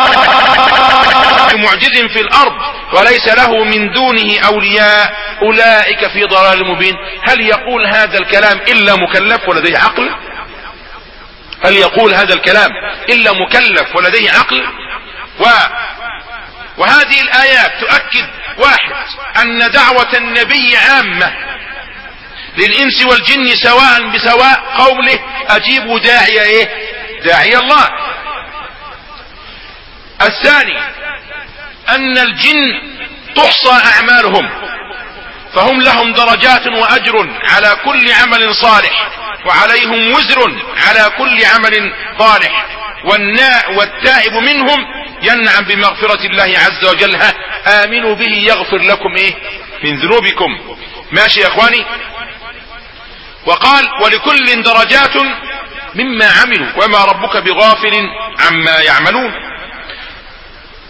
معجز في الأرض وليس له من دونه أولياء أولئك في ضلال مبين هل يقول هذا الكلام إلا مكلف ولديه عقل هل يقول هذا الكلام إلا مكلف ولديه عقل و وهذه الآيات تؤكد واحد أن دعوة النبي عامة للإنس والجن سواء بسواء قوله أجيبوا داعي إيه داعي الله الثاني أن الجن تحصى أعمالهم فهم لهم درجات وأجر على كل عمل صالح وعليهم وزر على كل عمل صالح والناء والتائب منهم ينعم بمغفرة الله عز وجل آمنوا به يغفر لكم إيه من ذنوبكم ماشي يا إخواني وقال ولكل درجات مما عملوا وما ربك بغافل عما يعملون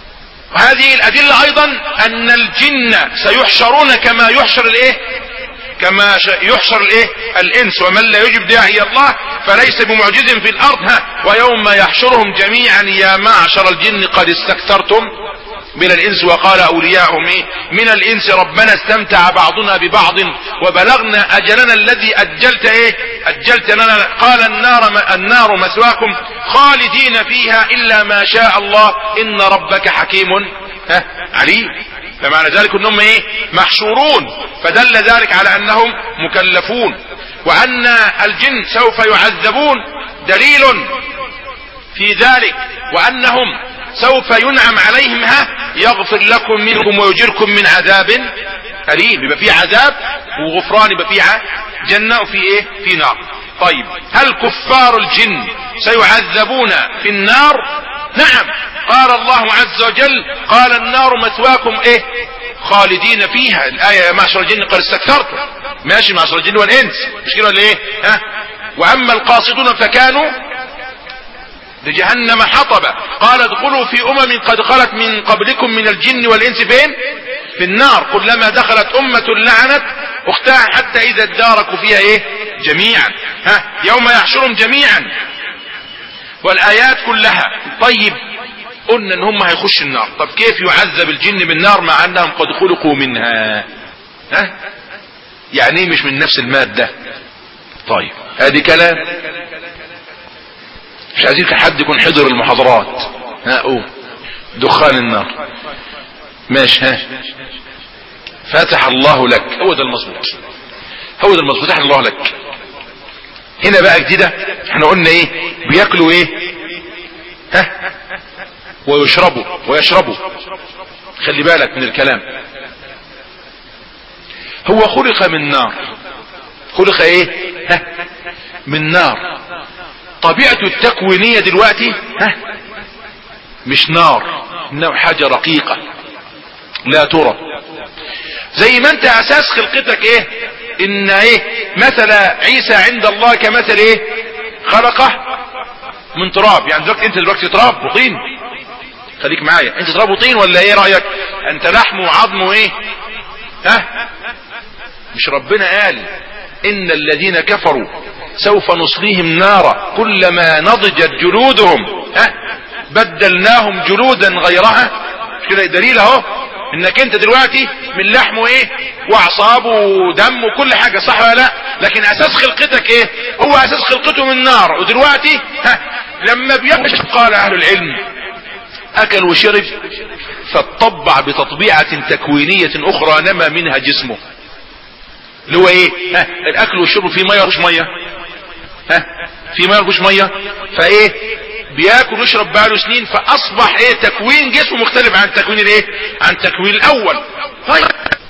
وهذه الأدلة أيضا أن الجن سيحشرون كما يحشر الإيه كما يحشر الايه الانس ومن لا يجب داعي الله فليس بمعجز في الارض ها ويوم يحشرهم جميعا يا معشر الجن قد استكثرتم من الانس وقال اولياءهم ايه من الانس ربنا استمتع بعضنا ببعض وبلغنا اجلنا الذي اجلت ايه اجلت لنا قال النار النار مثواكم خالدين فيها الا ما شاء الله ان ربك حكيم ها عليم فمعنى ذلك انهم ايه محشورون فدل ذلك على انهم مكلفون وان الجن سوف يعذبون دليل في ذلك وانهم سوف ينعم عليهم ها يغفر لكم منكم ويجركم من عذاب أليم يبقى في عذاب وغفران يبقى في جنة وفي ايه في نار طيب هل كفار الجن سيعذبون في النار نعم قال الله عز وجل قال النار مثواكم ايه خالدين فيها الآية يا معشر الجن قد استكثرتم ماشي معشر الجن والإنس مش كده ولا ايه ها وأما القاصدون فكانوا لجهنم حطبا قال ادخلوا في امم قد خلت من قبلكم من الجن والانس فين في النار كلما دخلت امة لعنت اختها حتى اذا اداركوا فيها ايه جميعا ها يوم يحشرهم جميعا والايات كلها طيب قلنا ان هم هيخش النار طب كيف يعذب الجن بالنار مع انهم قد خلقوا منها ها يعني مش من نفس المادة طيب ادي كلام مش عايزين حد يكون حضر المحاضرات ها قوم دخان النار ماشي ها فتح الله لك هو ده المظبوط هو ده المظبوط فتح الله لك هنا بقى جديدة احنا قلنا ايه بياكلوا ايه ها ويشربوا ويشربوا خلي بالك من الكلام هو خلق من نار خلق ايه ها من نار طبيعته التكوينية دلوقتي ها مش نار انه حاجة رقيقة لا ترى زي ما انت اساس خلقتك ايه ان ايه مثل عيسى عند الله كمثل ايه خلقه من تراب يعني دلوقتي انت دلوقتي تراب وطين خليك معايا انت تراب وطين ولا ايه رأيك انت لحم وعظم وايه ها مش ربنا قال ان الذين كفروا سوف نصليهم نارا كلما نضجت جلودهم ها بدلناهم جلودا غيرها مش كده دليل اهو انك انت دلوقتي من لحم وايه واعصاب ودم وكل حاجة صح ولا لا لكن اساس خلقتك ايه هو اساس خلقته من نار ودلوقتي ها لما بيخش قال اهل العلم اكل وشرب فاطبع بتطبيعة تكوينية اخرى نما منها جسمه اللي هو ايه ها الاكل والشرب فيه ميه مش ميه ها في ميه مش ميه فايه بياكل ويشرب بقاله سنين فاصبح ايه تكوين جسمه مختلف عن تكوين الايه عن تكوين الاول طيب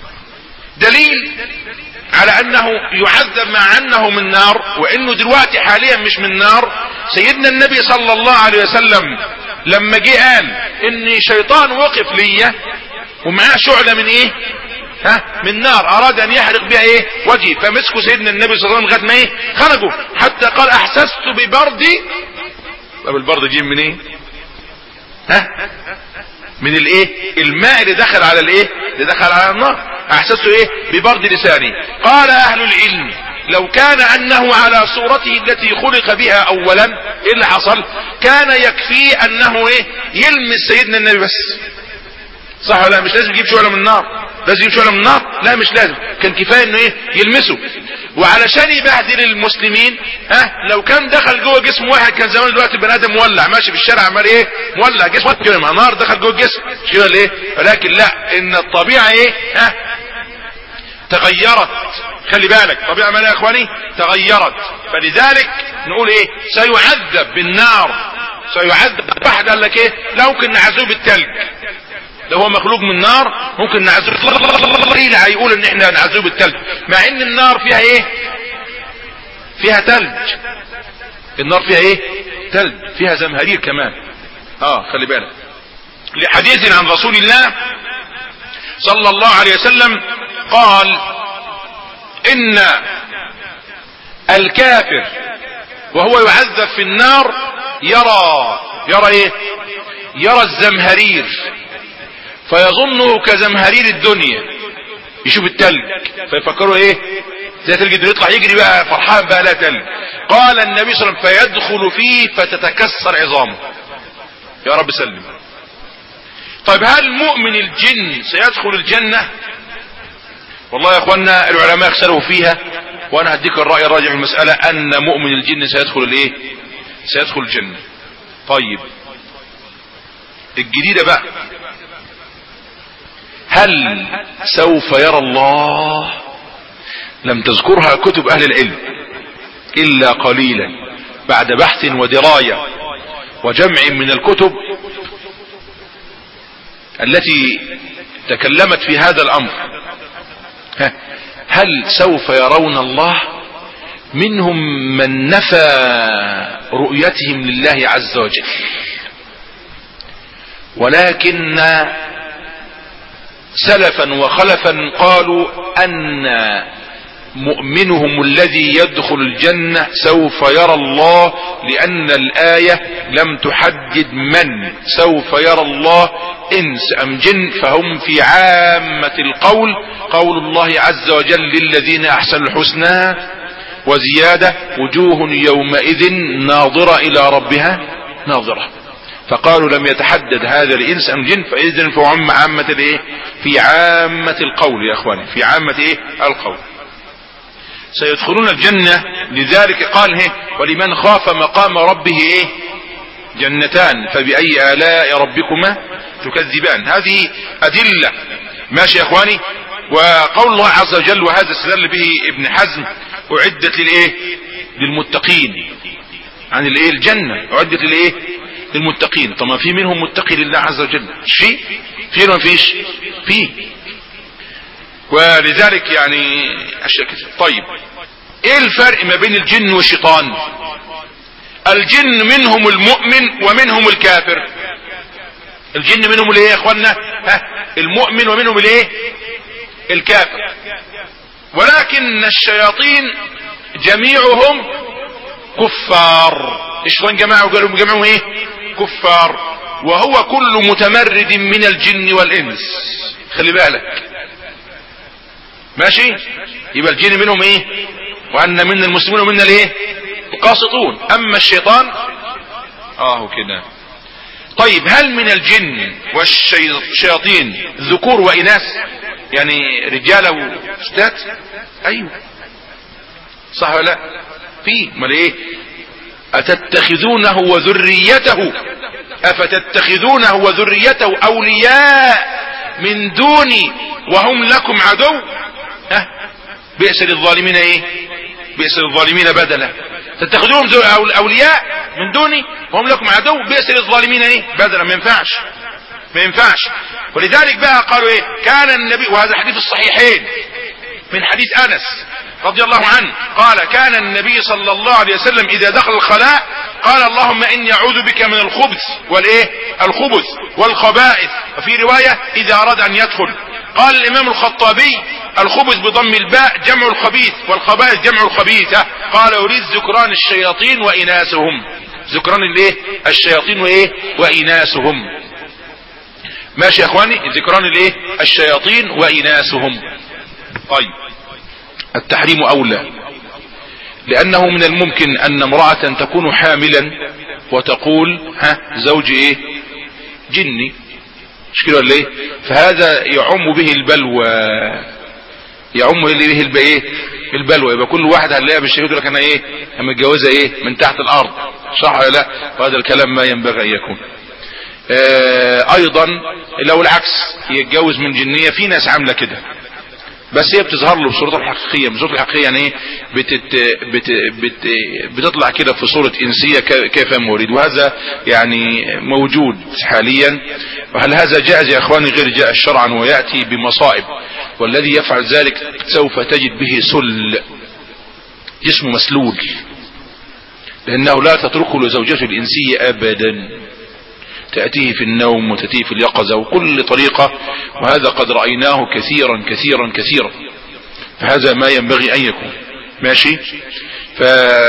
دليل على انه يعذب مع انه من نار وانه دلوقتي حاليا مش من نار سيدنا النبي صلى الله عليه وسلم لما جه قال ان شيطان وقف ليا ومعاه شعلة من ايه ها من نار اراد ان يحرق بها ايه وجهي فمسكوا سيدنا النبي صلى الله عليه وسلم لغايه ما ايه خرجوا حتى قال احسست ببرد طب البرد جه من ايه ها من الايه الماء اللي دخل على الايه اللي دخل على النار احسست ايه ببرد لساني قال اهل العلم لو كان انه على صورته التي خلق بها اولا ايه اللي حصل كان يكفي انه ايه يلمس سيدنا النبي بس صح ولا مش لازم يجيب شعلة من النار لازم يجيب شعلة من النار لا مش لازم كان كفاية انه ايه يلمسه وعلشان يبهدل المسلمين ها لو كان دخل جوه جسم واحد كان زمان دلوقتي البني ادم مولع ماشي في الشارع عمال ايه مولع جسم كده مع نار دخل جوه الجسم مش كده ليه ولكن لا ان الطبيعة ايه ها تغيرت خلي بالك طبيعة مالها يا اخواني تغيرت فلذلك نقول ايه سيعذب بالنار سيعذب واحد قال لك ايه لا ممكن نعذبه بالتلج لو هو مخلوق من نار ممكن نعذبه ايه هيقول ان احنا نعذبه بالتلج مع ان النار فيها ايه فيها تلج النار فيها ايه تلج فيها زمهرير كمان اه خلي بالك لحديث عن رسول الله صلى الله عليه وسلم قال ان الكافر وهو يعذب في النار يرى يرى ايه يرى الزمهرير فيظنه كزمهرير الدنيا يشوف التلج فيفكروا ايه زي تلقى انه يطلع يجري بقى فرحان بقى لا تلج قال النبي صلى الله عليه وسلم فيدخل فيه فتتكسر عظامه يا رب سلم طيب هل مؤمن الجن سيدخل الجنة والله يا اخوانا العلماء اختلفوا فيها وانا هديك الرأي الراجع في المسألة ان مؤمن الجن سيدخل الايه سيدخل الجنة طيب الجديدة بقى هل سوف يرى الله لم تذكرها كتب اهل العلم الا قليلا بعد بحث ودراية وجمع من الكتب التي تكلمت في هذا الامر هل سوف يرون الله منهم من نفى رؤيتهم لله عز وجل ولكن سلفا وخلفا قالوا ان مؤمنهم الذي يدخل الجنة سوف يرى الله لأن الآية لم تحدد من سوف يرى الله إنس أم جن فهم في عامة القول قول الله عز وجل للذين أحسنوا الحسنى وزيادة وجوه يومئذ ناظرة إلى ربها ناظرة فقالوا لم يتحدد هذا الإنس أم جن فإذن فهم عامة الإيه في عامة القول يا أخواني في عامة إيه القول سيدخلون الجنة لذلك قال هي ولمن خاف مقام ربه ايه جنتان فبأي آلاء ربكما تكذبان هذه أدلة ماشي يا اخواني وقول الله عز وجل وهذا استدل به ابن حزم أعدت للايه للمتقين عن الايه الجنة أعدت للايه للمتقين طبعا في منهم متقي لله عز وجل مش في في ولا فيش في ولذلك يعني اشياء كثير طيب ايه الفرق ما بين الجن والشيطان الجن منهم المؤمن ومنهم الكافر الجن منهم الايه يا اخوانا ها المؤمن ومنهم الايه الكافر ولكن الشياطين جميعهم كفار الشيطان جماعه وقالوا جمعهم ايه كفار وهو كل متمرد من الجن والانس خلي بالك ماشي يبقى الجن منهم ايه وان من المسلمون ومنا الايه قاسطون اما الشيطان اه كده طيب هل من الجن والشياطين ذكور واناث يعني رجاله وستات ايوه صح ولا لا في امال ايه اتتخذونه وذريته افتتخذونه وذريته اولياء من دوني وهم لكم عدو ها بئس للظالمين ايه بئس للظالمين بدلا تتخذوهم اولياء من دوني وهم لكم عدو بئس للظالمين ايه بدلا ما ينفعش ما ينفعش ولذلك بقى قالوا ايه كان النبي وهذا حديث الصحيحين من حديث انس رضي الله عنه قال كان النبي صلى الله عليه وسلم اذا دخل الخلاء قال اللهم اني اعوذ بك من الخبث والايه الخبث والخبائث وفي رواية اذا اراد ان يدخل قال الامام الخطابي الخبث بضم الباء جمع الخبيث والخبائث جمع الخبيثة قال اريد ذكران الشياطين واناسهم ذكران الايه الشياطين وايه واناسهم ماشي يا اخواني ذكران الايه الشياطين واناسهم طيب التحريم اولى لانه من الممكن ان امرأة تكون حاملا وتقول ها زوجي ايه جني مش كده ولا ايه فهذا يعم به البلوى يعم به الايه البلوى يبقى كل واحد هنلاقيها بالشهيد يقول لك انا ايه انا متجوزه ايه من تحت الارض صح ولا لا وهذا الكلام ما ينبغي ان يكون آه ايضا لو العكس يتجوز من جنية في ناس عاملة كده بس هي بتظهر له بصورته الحقيقية بصورته الحقيقية يعني ايه بتت بت بت بتطلع كده في صورة انسية كيف ما يريد وهذا يعني موجود حاليا وهل هذا جائز يا اخواني غير جائز شرعا ويأتي بمصائب والذي يفعل ذلك سوف تجد به سل جسمه مسلول لانه لا تتركه لزوجته الانسية ابدا تأتيه في النوم وتأتيه في اليقظة وكل طريقة وهذا قد رأيناه كثيرا كثيرا كثيرا فهذا ما ينبغي أن يكون ماشي ف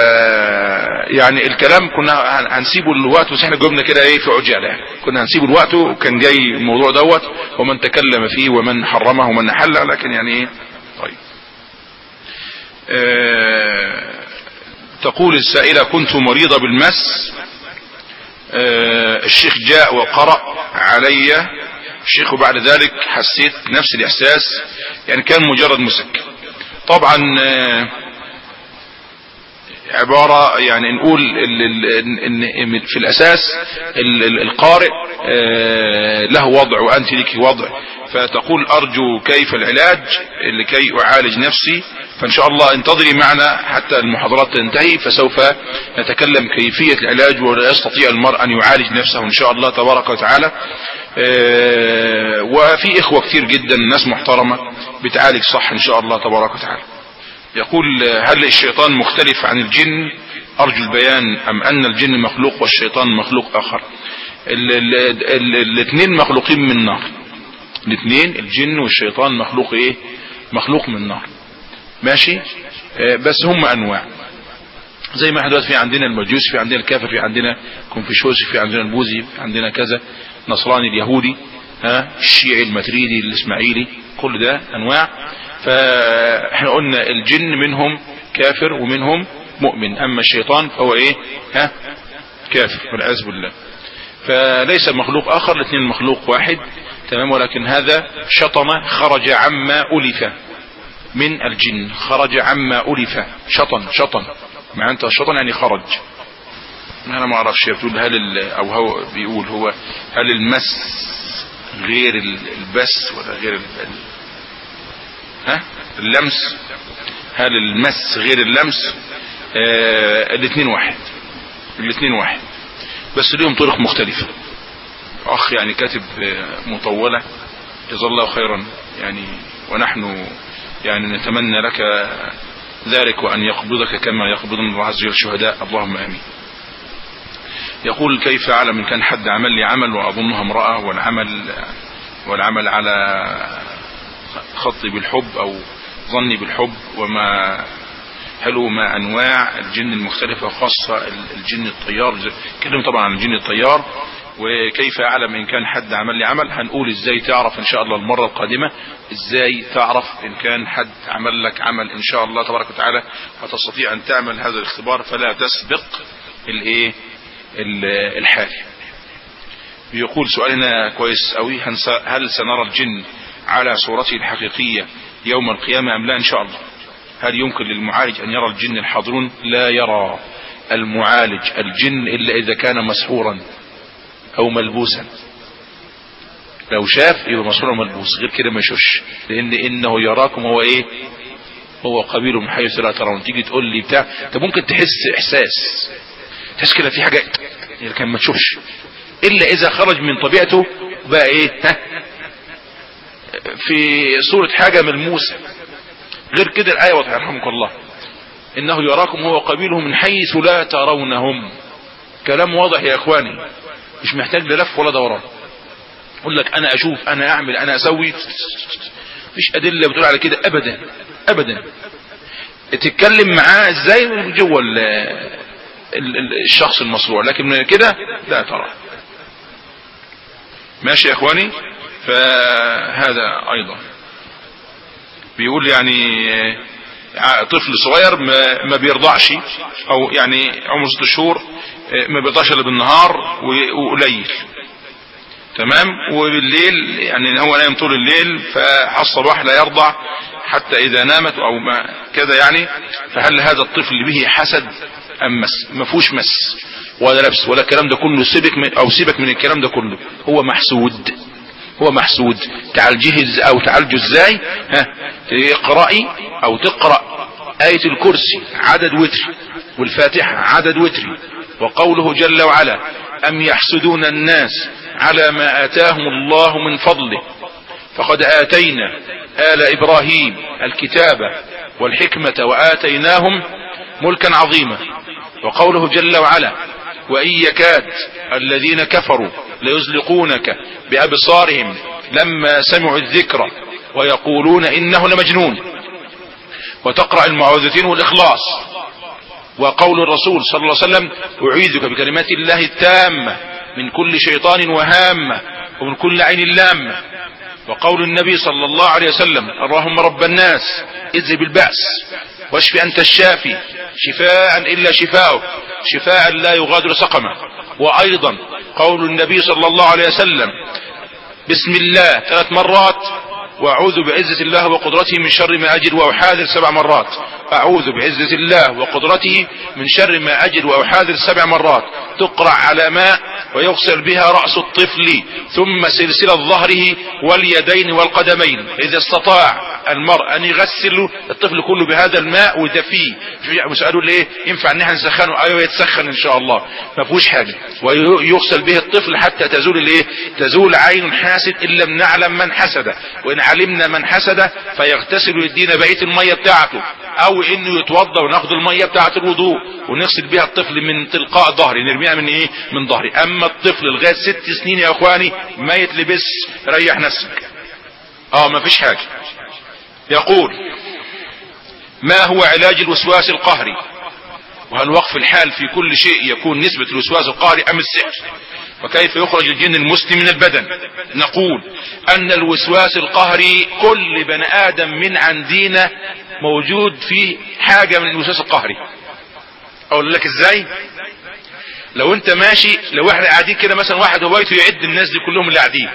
يعني الكلام كنا هنسيبه الوقت بس احنا جاوبنا كده ايه في عجاله كنا هنسيبه الوقت وكان جاي الموضوع دوت ومن تكلم فيه ومن حرمه ومن حل لكن يعني ايه طيب آه، تقول السائلة كنت مريضة بالمس آه، الشيخ جاء وقرأ علي الشيخ وبعد ذلك حسيت نفس الإحساس يعني كان مجرد مسك طبعا آه، عبارة يعني نقول ان في الاساس القارئ آه، له وضع وانت لك وضع فتقول ارجو كيف العلاج لكي اعالج نفسي فان شاء الله انتظري معنا حتى المحاضرات تنتهي فسوف نتكلم كيفية العلاج ولا يستطيع المرء ان يعالج نفسه ان شاء الله تبارك وتعالى آه، وفي اخوة كتير جدا ناس محترمة بتعالج صح ان شاء الله تبارك وتعالى يقول هل الشيطان مختلف عن الجن ارجو البيان ام ان الجن مخلوق والشيطان مخلوق اخر الاثنين مخلوقين من نار الاثنين الجن والشيطان مخلوق ايه مخلوق من نار ماشي آه، بس هم انواع زي ما احنا دلوقتي في عندنا المجوس في عندنا الكافر في عندنا كونفوشيوس في عندنا البوذي في عندنا كذا نصراني اليهودي ها الشيعي المتريدي الاسماعيلي كل ده انواع فاحنا قلنا الجن منهم كافر ومنهم مؤمن اما الشيطان فهو ايه ها كافر والعياذ بالله فليس مخلوق اخر الاثنين مخلوق واحد تمام ولكن هذا شطن خرج عما الف من الجن خرج عما الف شطن شطن مع انت شطن يعني خرج انا ما اعرفش بتقول هل او هو بيقول هو هل المس غير البس ولا غير ها اللمس هل المس غير اللمس آه الاثنين واحد الاثنين واحد بس ليهم طرق مختلفة اخ يعني كاتب آه مطولة جزا الله خيرا يعني ونحن يعني نتمنى لك ذلك وان يقبضك كما يقبضنا الله عز وجل الشهداء اللهم امين يقول كيف اعلم ان كان حد عمل لي عمل واظنها امرأة والعمل والعمل على خطي بالحب او ظني بالحب وما هل ما انواع الجن المختلفة خاصة الجن الطيار كلم طبعا عن الجن الطيار وكيف اعلم ان كان حد عمل لي عمل هنقول ازاي تعرف ان شاء الله المرة القادمة ازاي تعرف ان كان حد عمل لك عمل ان شاء الله تبارك وتعالى وتستطيع ان تعمل هذا الاختبار فلا تسبق الايه الحال بيقول سؤالنا كويس قوي هل سنرى الجن على صورته الحقيقية يوم القيامة أم لا إن شاء الله هل يمكن للمعالج أن يرى الجن الحاضرون لا يرى المعالج الجن إلا إذا كان مسحورا أو ملبوسا لو شاف يبقى مسحور ملبوس غير كده ما يشوش لأن إنه يراكم هو إيه هو قبيل من حيث لا ترون تيجي تقول لي بتاع انت ممكن تحس إحساس تحس كده في حاجة لكن ما تشوفش إلا إذا خرج من طبيعته بقى إيه ها في صورة حاجة ملموسة غير كده الآية واضحة يرحمك الله إنه يراكم هو قبيله من حيث لا ترونهم كلام واضح يا إخواني مش محتاج للف ولا دوران يقول لك أنا أشوف أنا أعمل أنا أسوي مفيش أدلة بتقول على كده أبدا أبدا تتكلم معاه ازاي جوه الشخص المصروع لكن من كده لا ترى ماشي يا اخواني فهذا ايضا بيقول يعني طفل صغير ما بيرضعش او يعني عمر ست شهور ما بيرضعش الا بالنهار وقليل تمام وبالليل يعني هو نايم طول الليل فحص الصباح لا يرضع حتى اذا نامت او ما كذا يعني فهل هذا الطفل به حسد ام مس ما فيهوش مس ولا لبس ولا الكلام ده كله سيبك من او سيبك من الكلام ده كله هو محسود هو محسود تعالجه او تعالجه ازاي ها تقرأي او تقرأ آية الكرسي عدد وتر والفاتحة عدد وتر وقوله جل وعلا أم يحسدون الناس على ما آتاهم الله من فضله فقد آتينا آل إبراهيم الكتابة والحكمة وآتيناهم ملكا عظيما وقوله جل وعلا وإن يكاد الذين كفروا ليزلقونك بأبصارهم لما سمعوا الذكر ويقولون إنه لمجنون وتقرأ المعوذتين والإخلاص وقول الرسول صلى الله عليه وسلم أعيذك بكلمات الله التامة من كل شيطان وهامة ومن كل عين لامة وقول النبي صلى الله عليه وسلم اللهم رب الناس اذهب البأس واشف أنت الشافي شفاء إلا شفاؤك شفاء لا يغادر سقما وأيضا قول النبي صلى الله عليه وسلم بسم الله ثلاث مرات واعوذ بعزة الله وقدرته من شر ما اجد واحاذر سبع مرات اعوذ بعزة الله وقدرته من شر ما اجد واحاذر سبع مرات تقرع على ماء ويغسل بها رأس الطفل ثم سلسلة ظهره واليدين والقدمين اذا استطاع المرء ان يغسل الطفل كله بهذا الماء ويدفيه مسأله ليه ينفع ان احنا نسخنه ايوه يتسخن ان شاء الله ما فيهوش حاجة ويغسل به الطفل حتى تزول الايه تزول عين حاسد ان لم نعلم من حسد وان علمنا من حسد فيغتسل ويدينا بقيه الميه بتاعته او انه يتوضا وناخد الميه بتاعه الوضوء ونغسل بيها الطفل من تلقاء ظهري نرميها من ايه من ظهري اما الطفل لغايه ست سنين يا اخواني ما يتلبس ريح نفسك اه ما فيش حاجه يقول ما هو علاج الوسواس القهري وهل وقف الحال في كل شيء يكون نسبة الوسواس القهري ام السحر وكيف يخرج الجن المسلم من البدن نقول ان الوسواس القهري كل بني ادم من عندنا موجود في حاجة من الوسواس القهري اقول لك ازاي لو انت ماشي لو احنا قاعدين كده مثلا واحد هوايته يعد الناس دي كلهم اللي قاعدين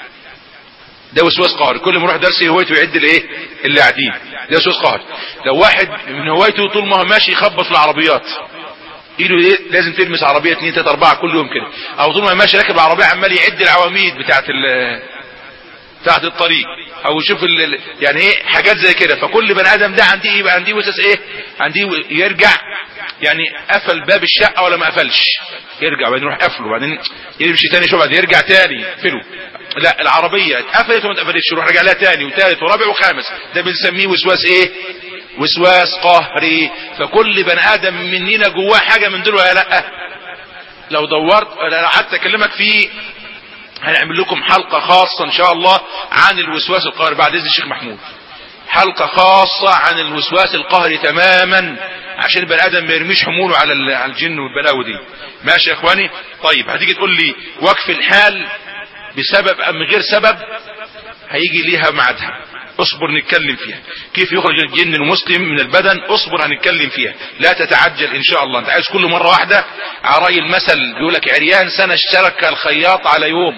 ده وسواس قهري كل ما يروح درس هوايته يعد الايه اللي قاعدين ده وسواس قهري لو واحد من هوايته طول ما هو ماشي يخبط في العربيات ايده ايه لازم تلمس عربيه 2 3 4 كل يوم كده او طول ما ماشي راكب العربيه عمال يعد العواميد بتاعت ال بتاعت الطريق او يشوف ال يعني ايه حاجات زي كده فكل بني ادم ده عندي ايه بقى عندي وسوس ايه عندي يرجع يعني قفل باب الشقه ولا ما قفلش يرجع وبعدين يروح قفله وبعدين يمشي تاني شويه بعدين يرجع تاني يقفله لا العربيه اتقفلت وما اتقفلتش يروح راجع لها تاني وثالث ورابع وخامس ده بنسميه وسواس ايه وسواس قهري فكل بني ادم مننا جواه حاجه من دول ولا لا لو دورت ولا قعدت اكلمك فيه هنعمل لكم حلقة خاصة ان شاء الله عن الوسواس القهري بعد اذن الشيخ محمود حلقة خاصة عن الوسواس القهري تماما عشان البني ادم ما يرميش حموله على على الجن والبلاوي دي ماشي يا اخواني طيب هتيجي تقول لي وقف الحال بسبب ام غير سبب هيجي ليها ميعادها اصبر نتكلم فيها كيف يخرج الجن المسلم من البدن اصبر هنتكلم فيها لا تتعجل ان شاء الله انت عايز كل مرة واحدة عراي المثل بيقول لك عريان سنة اشترك الخياط على يوم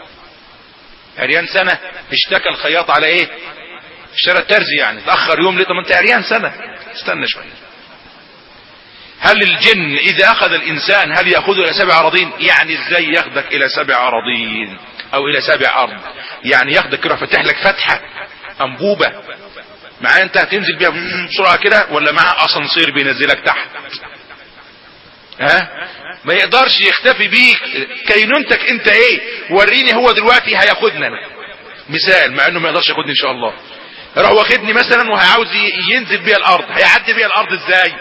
عريان سنة اشتكى الخياط على ايه اشترى الترزي يعني تأخر يوم ليه طب انت عريان سنة استنى شوية هل الجن اذا اخذ الانسان هل ياخذه الى سبع اراضين يعني ازاي ياخدك الى سبع اراضين او الى سبع ارض يعني ياخدك كده فتح لك فتحة انبوبة معاه انت هتنزل بيها بسرعة كده ولا معاه اسانسير بينزلك تحت ها ما يقدرش يختفي بيك كينونتك انت ايه وريني هو دلوقتي هياخدنا مثال مع انه ما يقدرش ياخدني ان شاء الله راح واخدني مثلا وهيعاوز ينزل بيا الارض هيعدي بيا الارض ازاي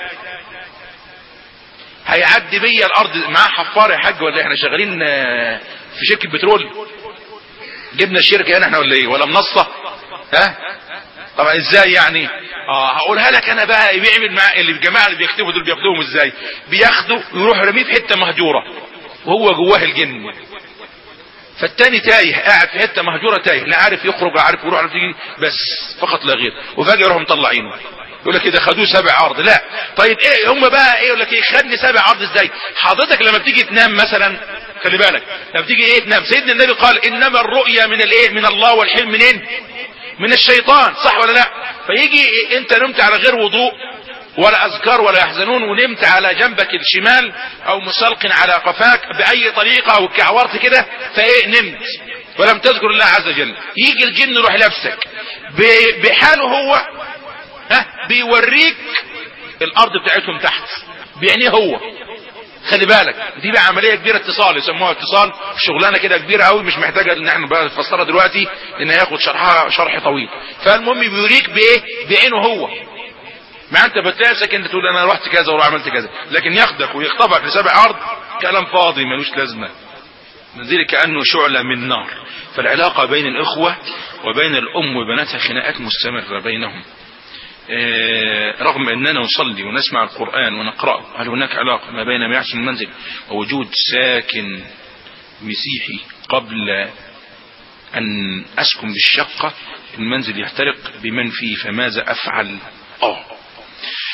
هيعدي بيا الارض معاه حفار يا حاج ولا احنا شغالين في شركة بترول جبنا الشركة هنا احنا ولا ايه ولا منصة ها طبعا ازاي يعني اه هقولها لك انا بقى بيعمل مع اللي الجماعه اللي بيكتبوا دول بياخدوهم ازاي بياخدوا يروح رميه في حته مهجوره وهو جواه الجن فالتاني تايه قاعد في حته مهجوره تايه لا عارف يخرج لا عارف يروح عارف يجي بس فقط لا غير وفجاه يروحوا مطلعينه يقول لك كده خدوه سبع ارض لا طيب ايه هم بقى ايه يقول لك ايه خدني سبع ارض ازاي حضرتك لما بتيجي تنام مثلا خلي بالك لما بتيجي ايه تنام سيدنا النبي قال انما الرؤيا من الايه من الله والحلم منين من الشيطان صح ولا لا فيجي انت نمت على غير وضوء ولا اذكار ولا يحزنون ونمت على جنبك الشمال او مسلق على قفاك باي طريقة او كعورت كده فايه نمت ولم تذكر الله عز وجل يجي الجن يروح لابسك بحاله هو ها بيوريك الارض بتاعتهم تحت بعينيه هو خلي بالك دي بقى عمليه كبيره اتصال يسموها اتصال شغلانه كده كبيره قوي مش محتاجه ان احنا بقى نفسرها دلوقتي لان هياخد شرحها شرح طويل فالمهم بيوريك بايه بعينه هو ما انت بتلاسك انت تقول انا رحت كذا وروح عملت كذا لكن ياخدك ويخطفك لسبع ارض كلام فاضي ملوش لازمه نزيل كانه شعله من نار فالعلاقه بين الاخوه وبين الام وبناتها خناقات مستمره بينهم رغم اننا نصلي ونسمع القرآن ونقرأه هل هناك علاقة ما بين ما يحصل المنزل ووجود ساكن مسيحي قبل ان اسكن بالشقة المنزل يحترق بمن فيه فماذا افعل اه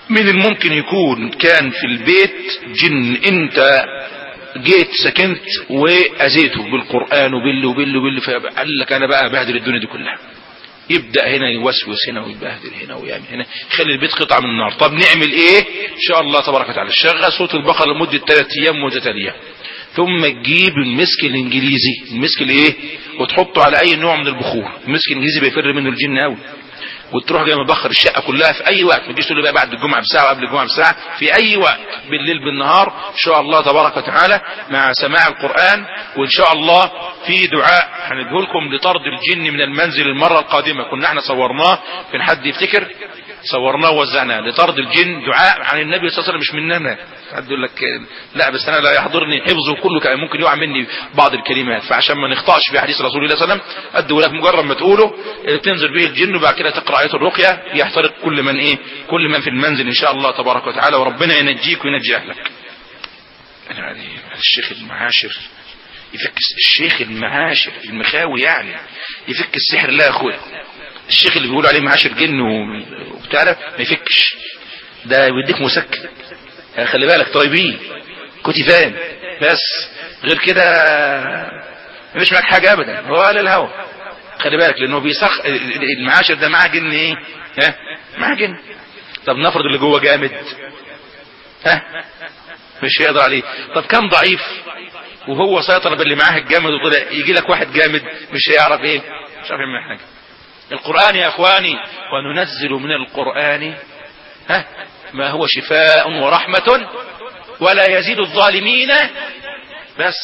من الممكن يكون كان في البيت جن انت جيت سكنت واذيته بالقرآن وبال وبال وبال فقال لك انا بقى بهدل الدنيا دي كلها يبدأ هنا يوسوس هنا ويبهدل هنا ويعمل هنا يخلي البيت قطعة من النار طب نعمل ايه ان شاء الله تبارك وتعالى شغل صوت البقرة لمدة ثلاث ايام متتالية ثم تجيب المسك الانجليزي المسك الايه وتحطه على اي نوع من البخور المسك الانجليزي بيفر منه الجن قوي وتروح جاي مبخر الشقه كلها في اي وقت ما تجيش تقول لي بقى بعد الجمعه بساعه وقبل الجمعه بساعه في اي وقت بالليل بالنهار ان شاء الله تبارك وتعالى مع سماع القران وان شاء الله في دعاء هنديه لكم لطرد الجن من المنزل المره القادمه كنا احنا صورناه في حد يفتكر صورناه ووزعناه لطرد الجن دعاء عن النبي صلى الله عليه وسلم مش مننا حد يقول لك لا بس انا لا يحضرني حفظه كله كان ممكن يقع مني بعض الكلمات فعشان ما نخطاش في حديث رسول الله صلى الله عليه وسلم ادوا لك مجرد ما تقوله تنزل به الجن وبعد كده تقرا ايه الرقيه يحترق كل من ايه كل من في المنزل ان شاء الله تبارك وتعالى وربنا ينجيك وينجي اهلك يعني الشيخ المعاشر يفك الشيخ المعاشر المخاوي يعني يفك السحر لا يا اخويا الشيخ اللي بيقولوا عليه معاشر جن وبتاع ده ما يفكش ده بيديك مسكن يعني خلي بالك طيبين كنت فاهم بس غير كده مش معاك حاجه ابدا هو على الهوا خلي بالك لانه بيسخ المعاشر ده معاه جن ايه ها معاه جن طب نفرض اللي جوه جامد ها مش هيقدر عليه طب كم ضعيف وهو سيطر باللي معاه الجامد وطلع يجي لك واحد جامد مش هيعرف ايه مش عارف يعمل حاجه القرآن يا اخواني وننزل من القرآن ها ما هو شفاء ورحمة ولا يزيد الظالمين بس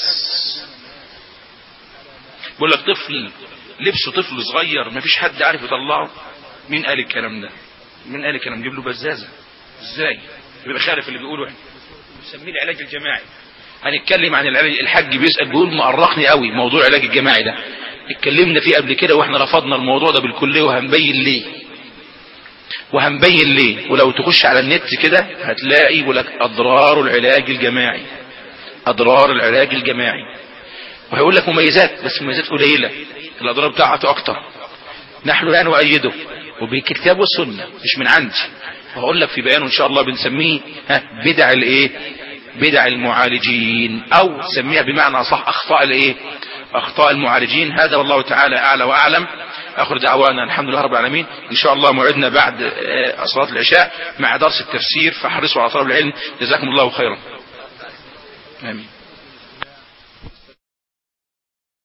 بقول لك طفل لبسه طفل صغير ما فيش حد عارف يطلعه مين قال الكلام ده مين قال الكلام جيب له بزازة ازاي يبقى خالف اللي بيقوله نسميه العلاج الجماعي هنتكلم عن العلاج الحاج بيسأل بيقول مقرقني قوي موضوع العلاج الجماعي ده اتكلمنا فيه قبل كده واحنا رفضنا الموضوع ده بالكلية وهنبين ليه وهنبين ليه ولو تخش على النت كده هتلاقي يقول لك اضرار العلاج الجماعي اضرار العلاج الجماعي وهيقول لك مميزات بس مميزات قليلة الاضرار بتاعته اكتر نحن لا نؤيده وبالكتاب والسنة مش من عندي وهقول لك في بيانه ان شاء الله بنسميه ها بدع الايه بدع المعالجين او سميها بمعنى صح اخطاء الايه اخطاء المعالجين هذا والله تعالى اعلى واعلم اخر دعوانا الحمد لله رب العالمين ان شاء الله موعدنا بعد صلاه العشاء مع درس التفسير فاحرصوا على طلب العلم جزاكم الله خيرا امين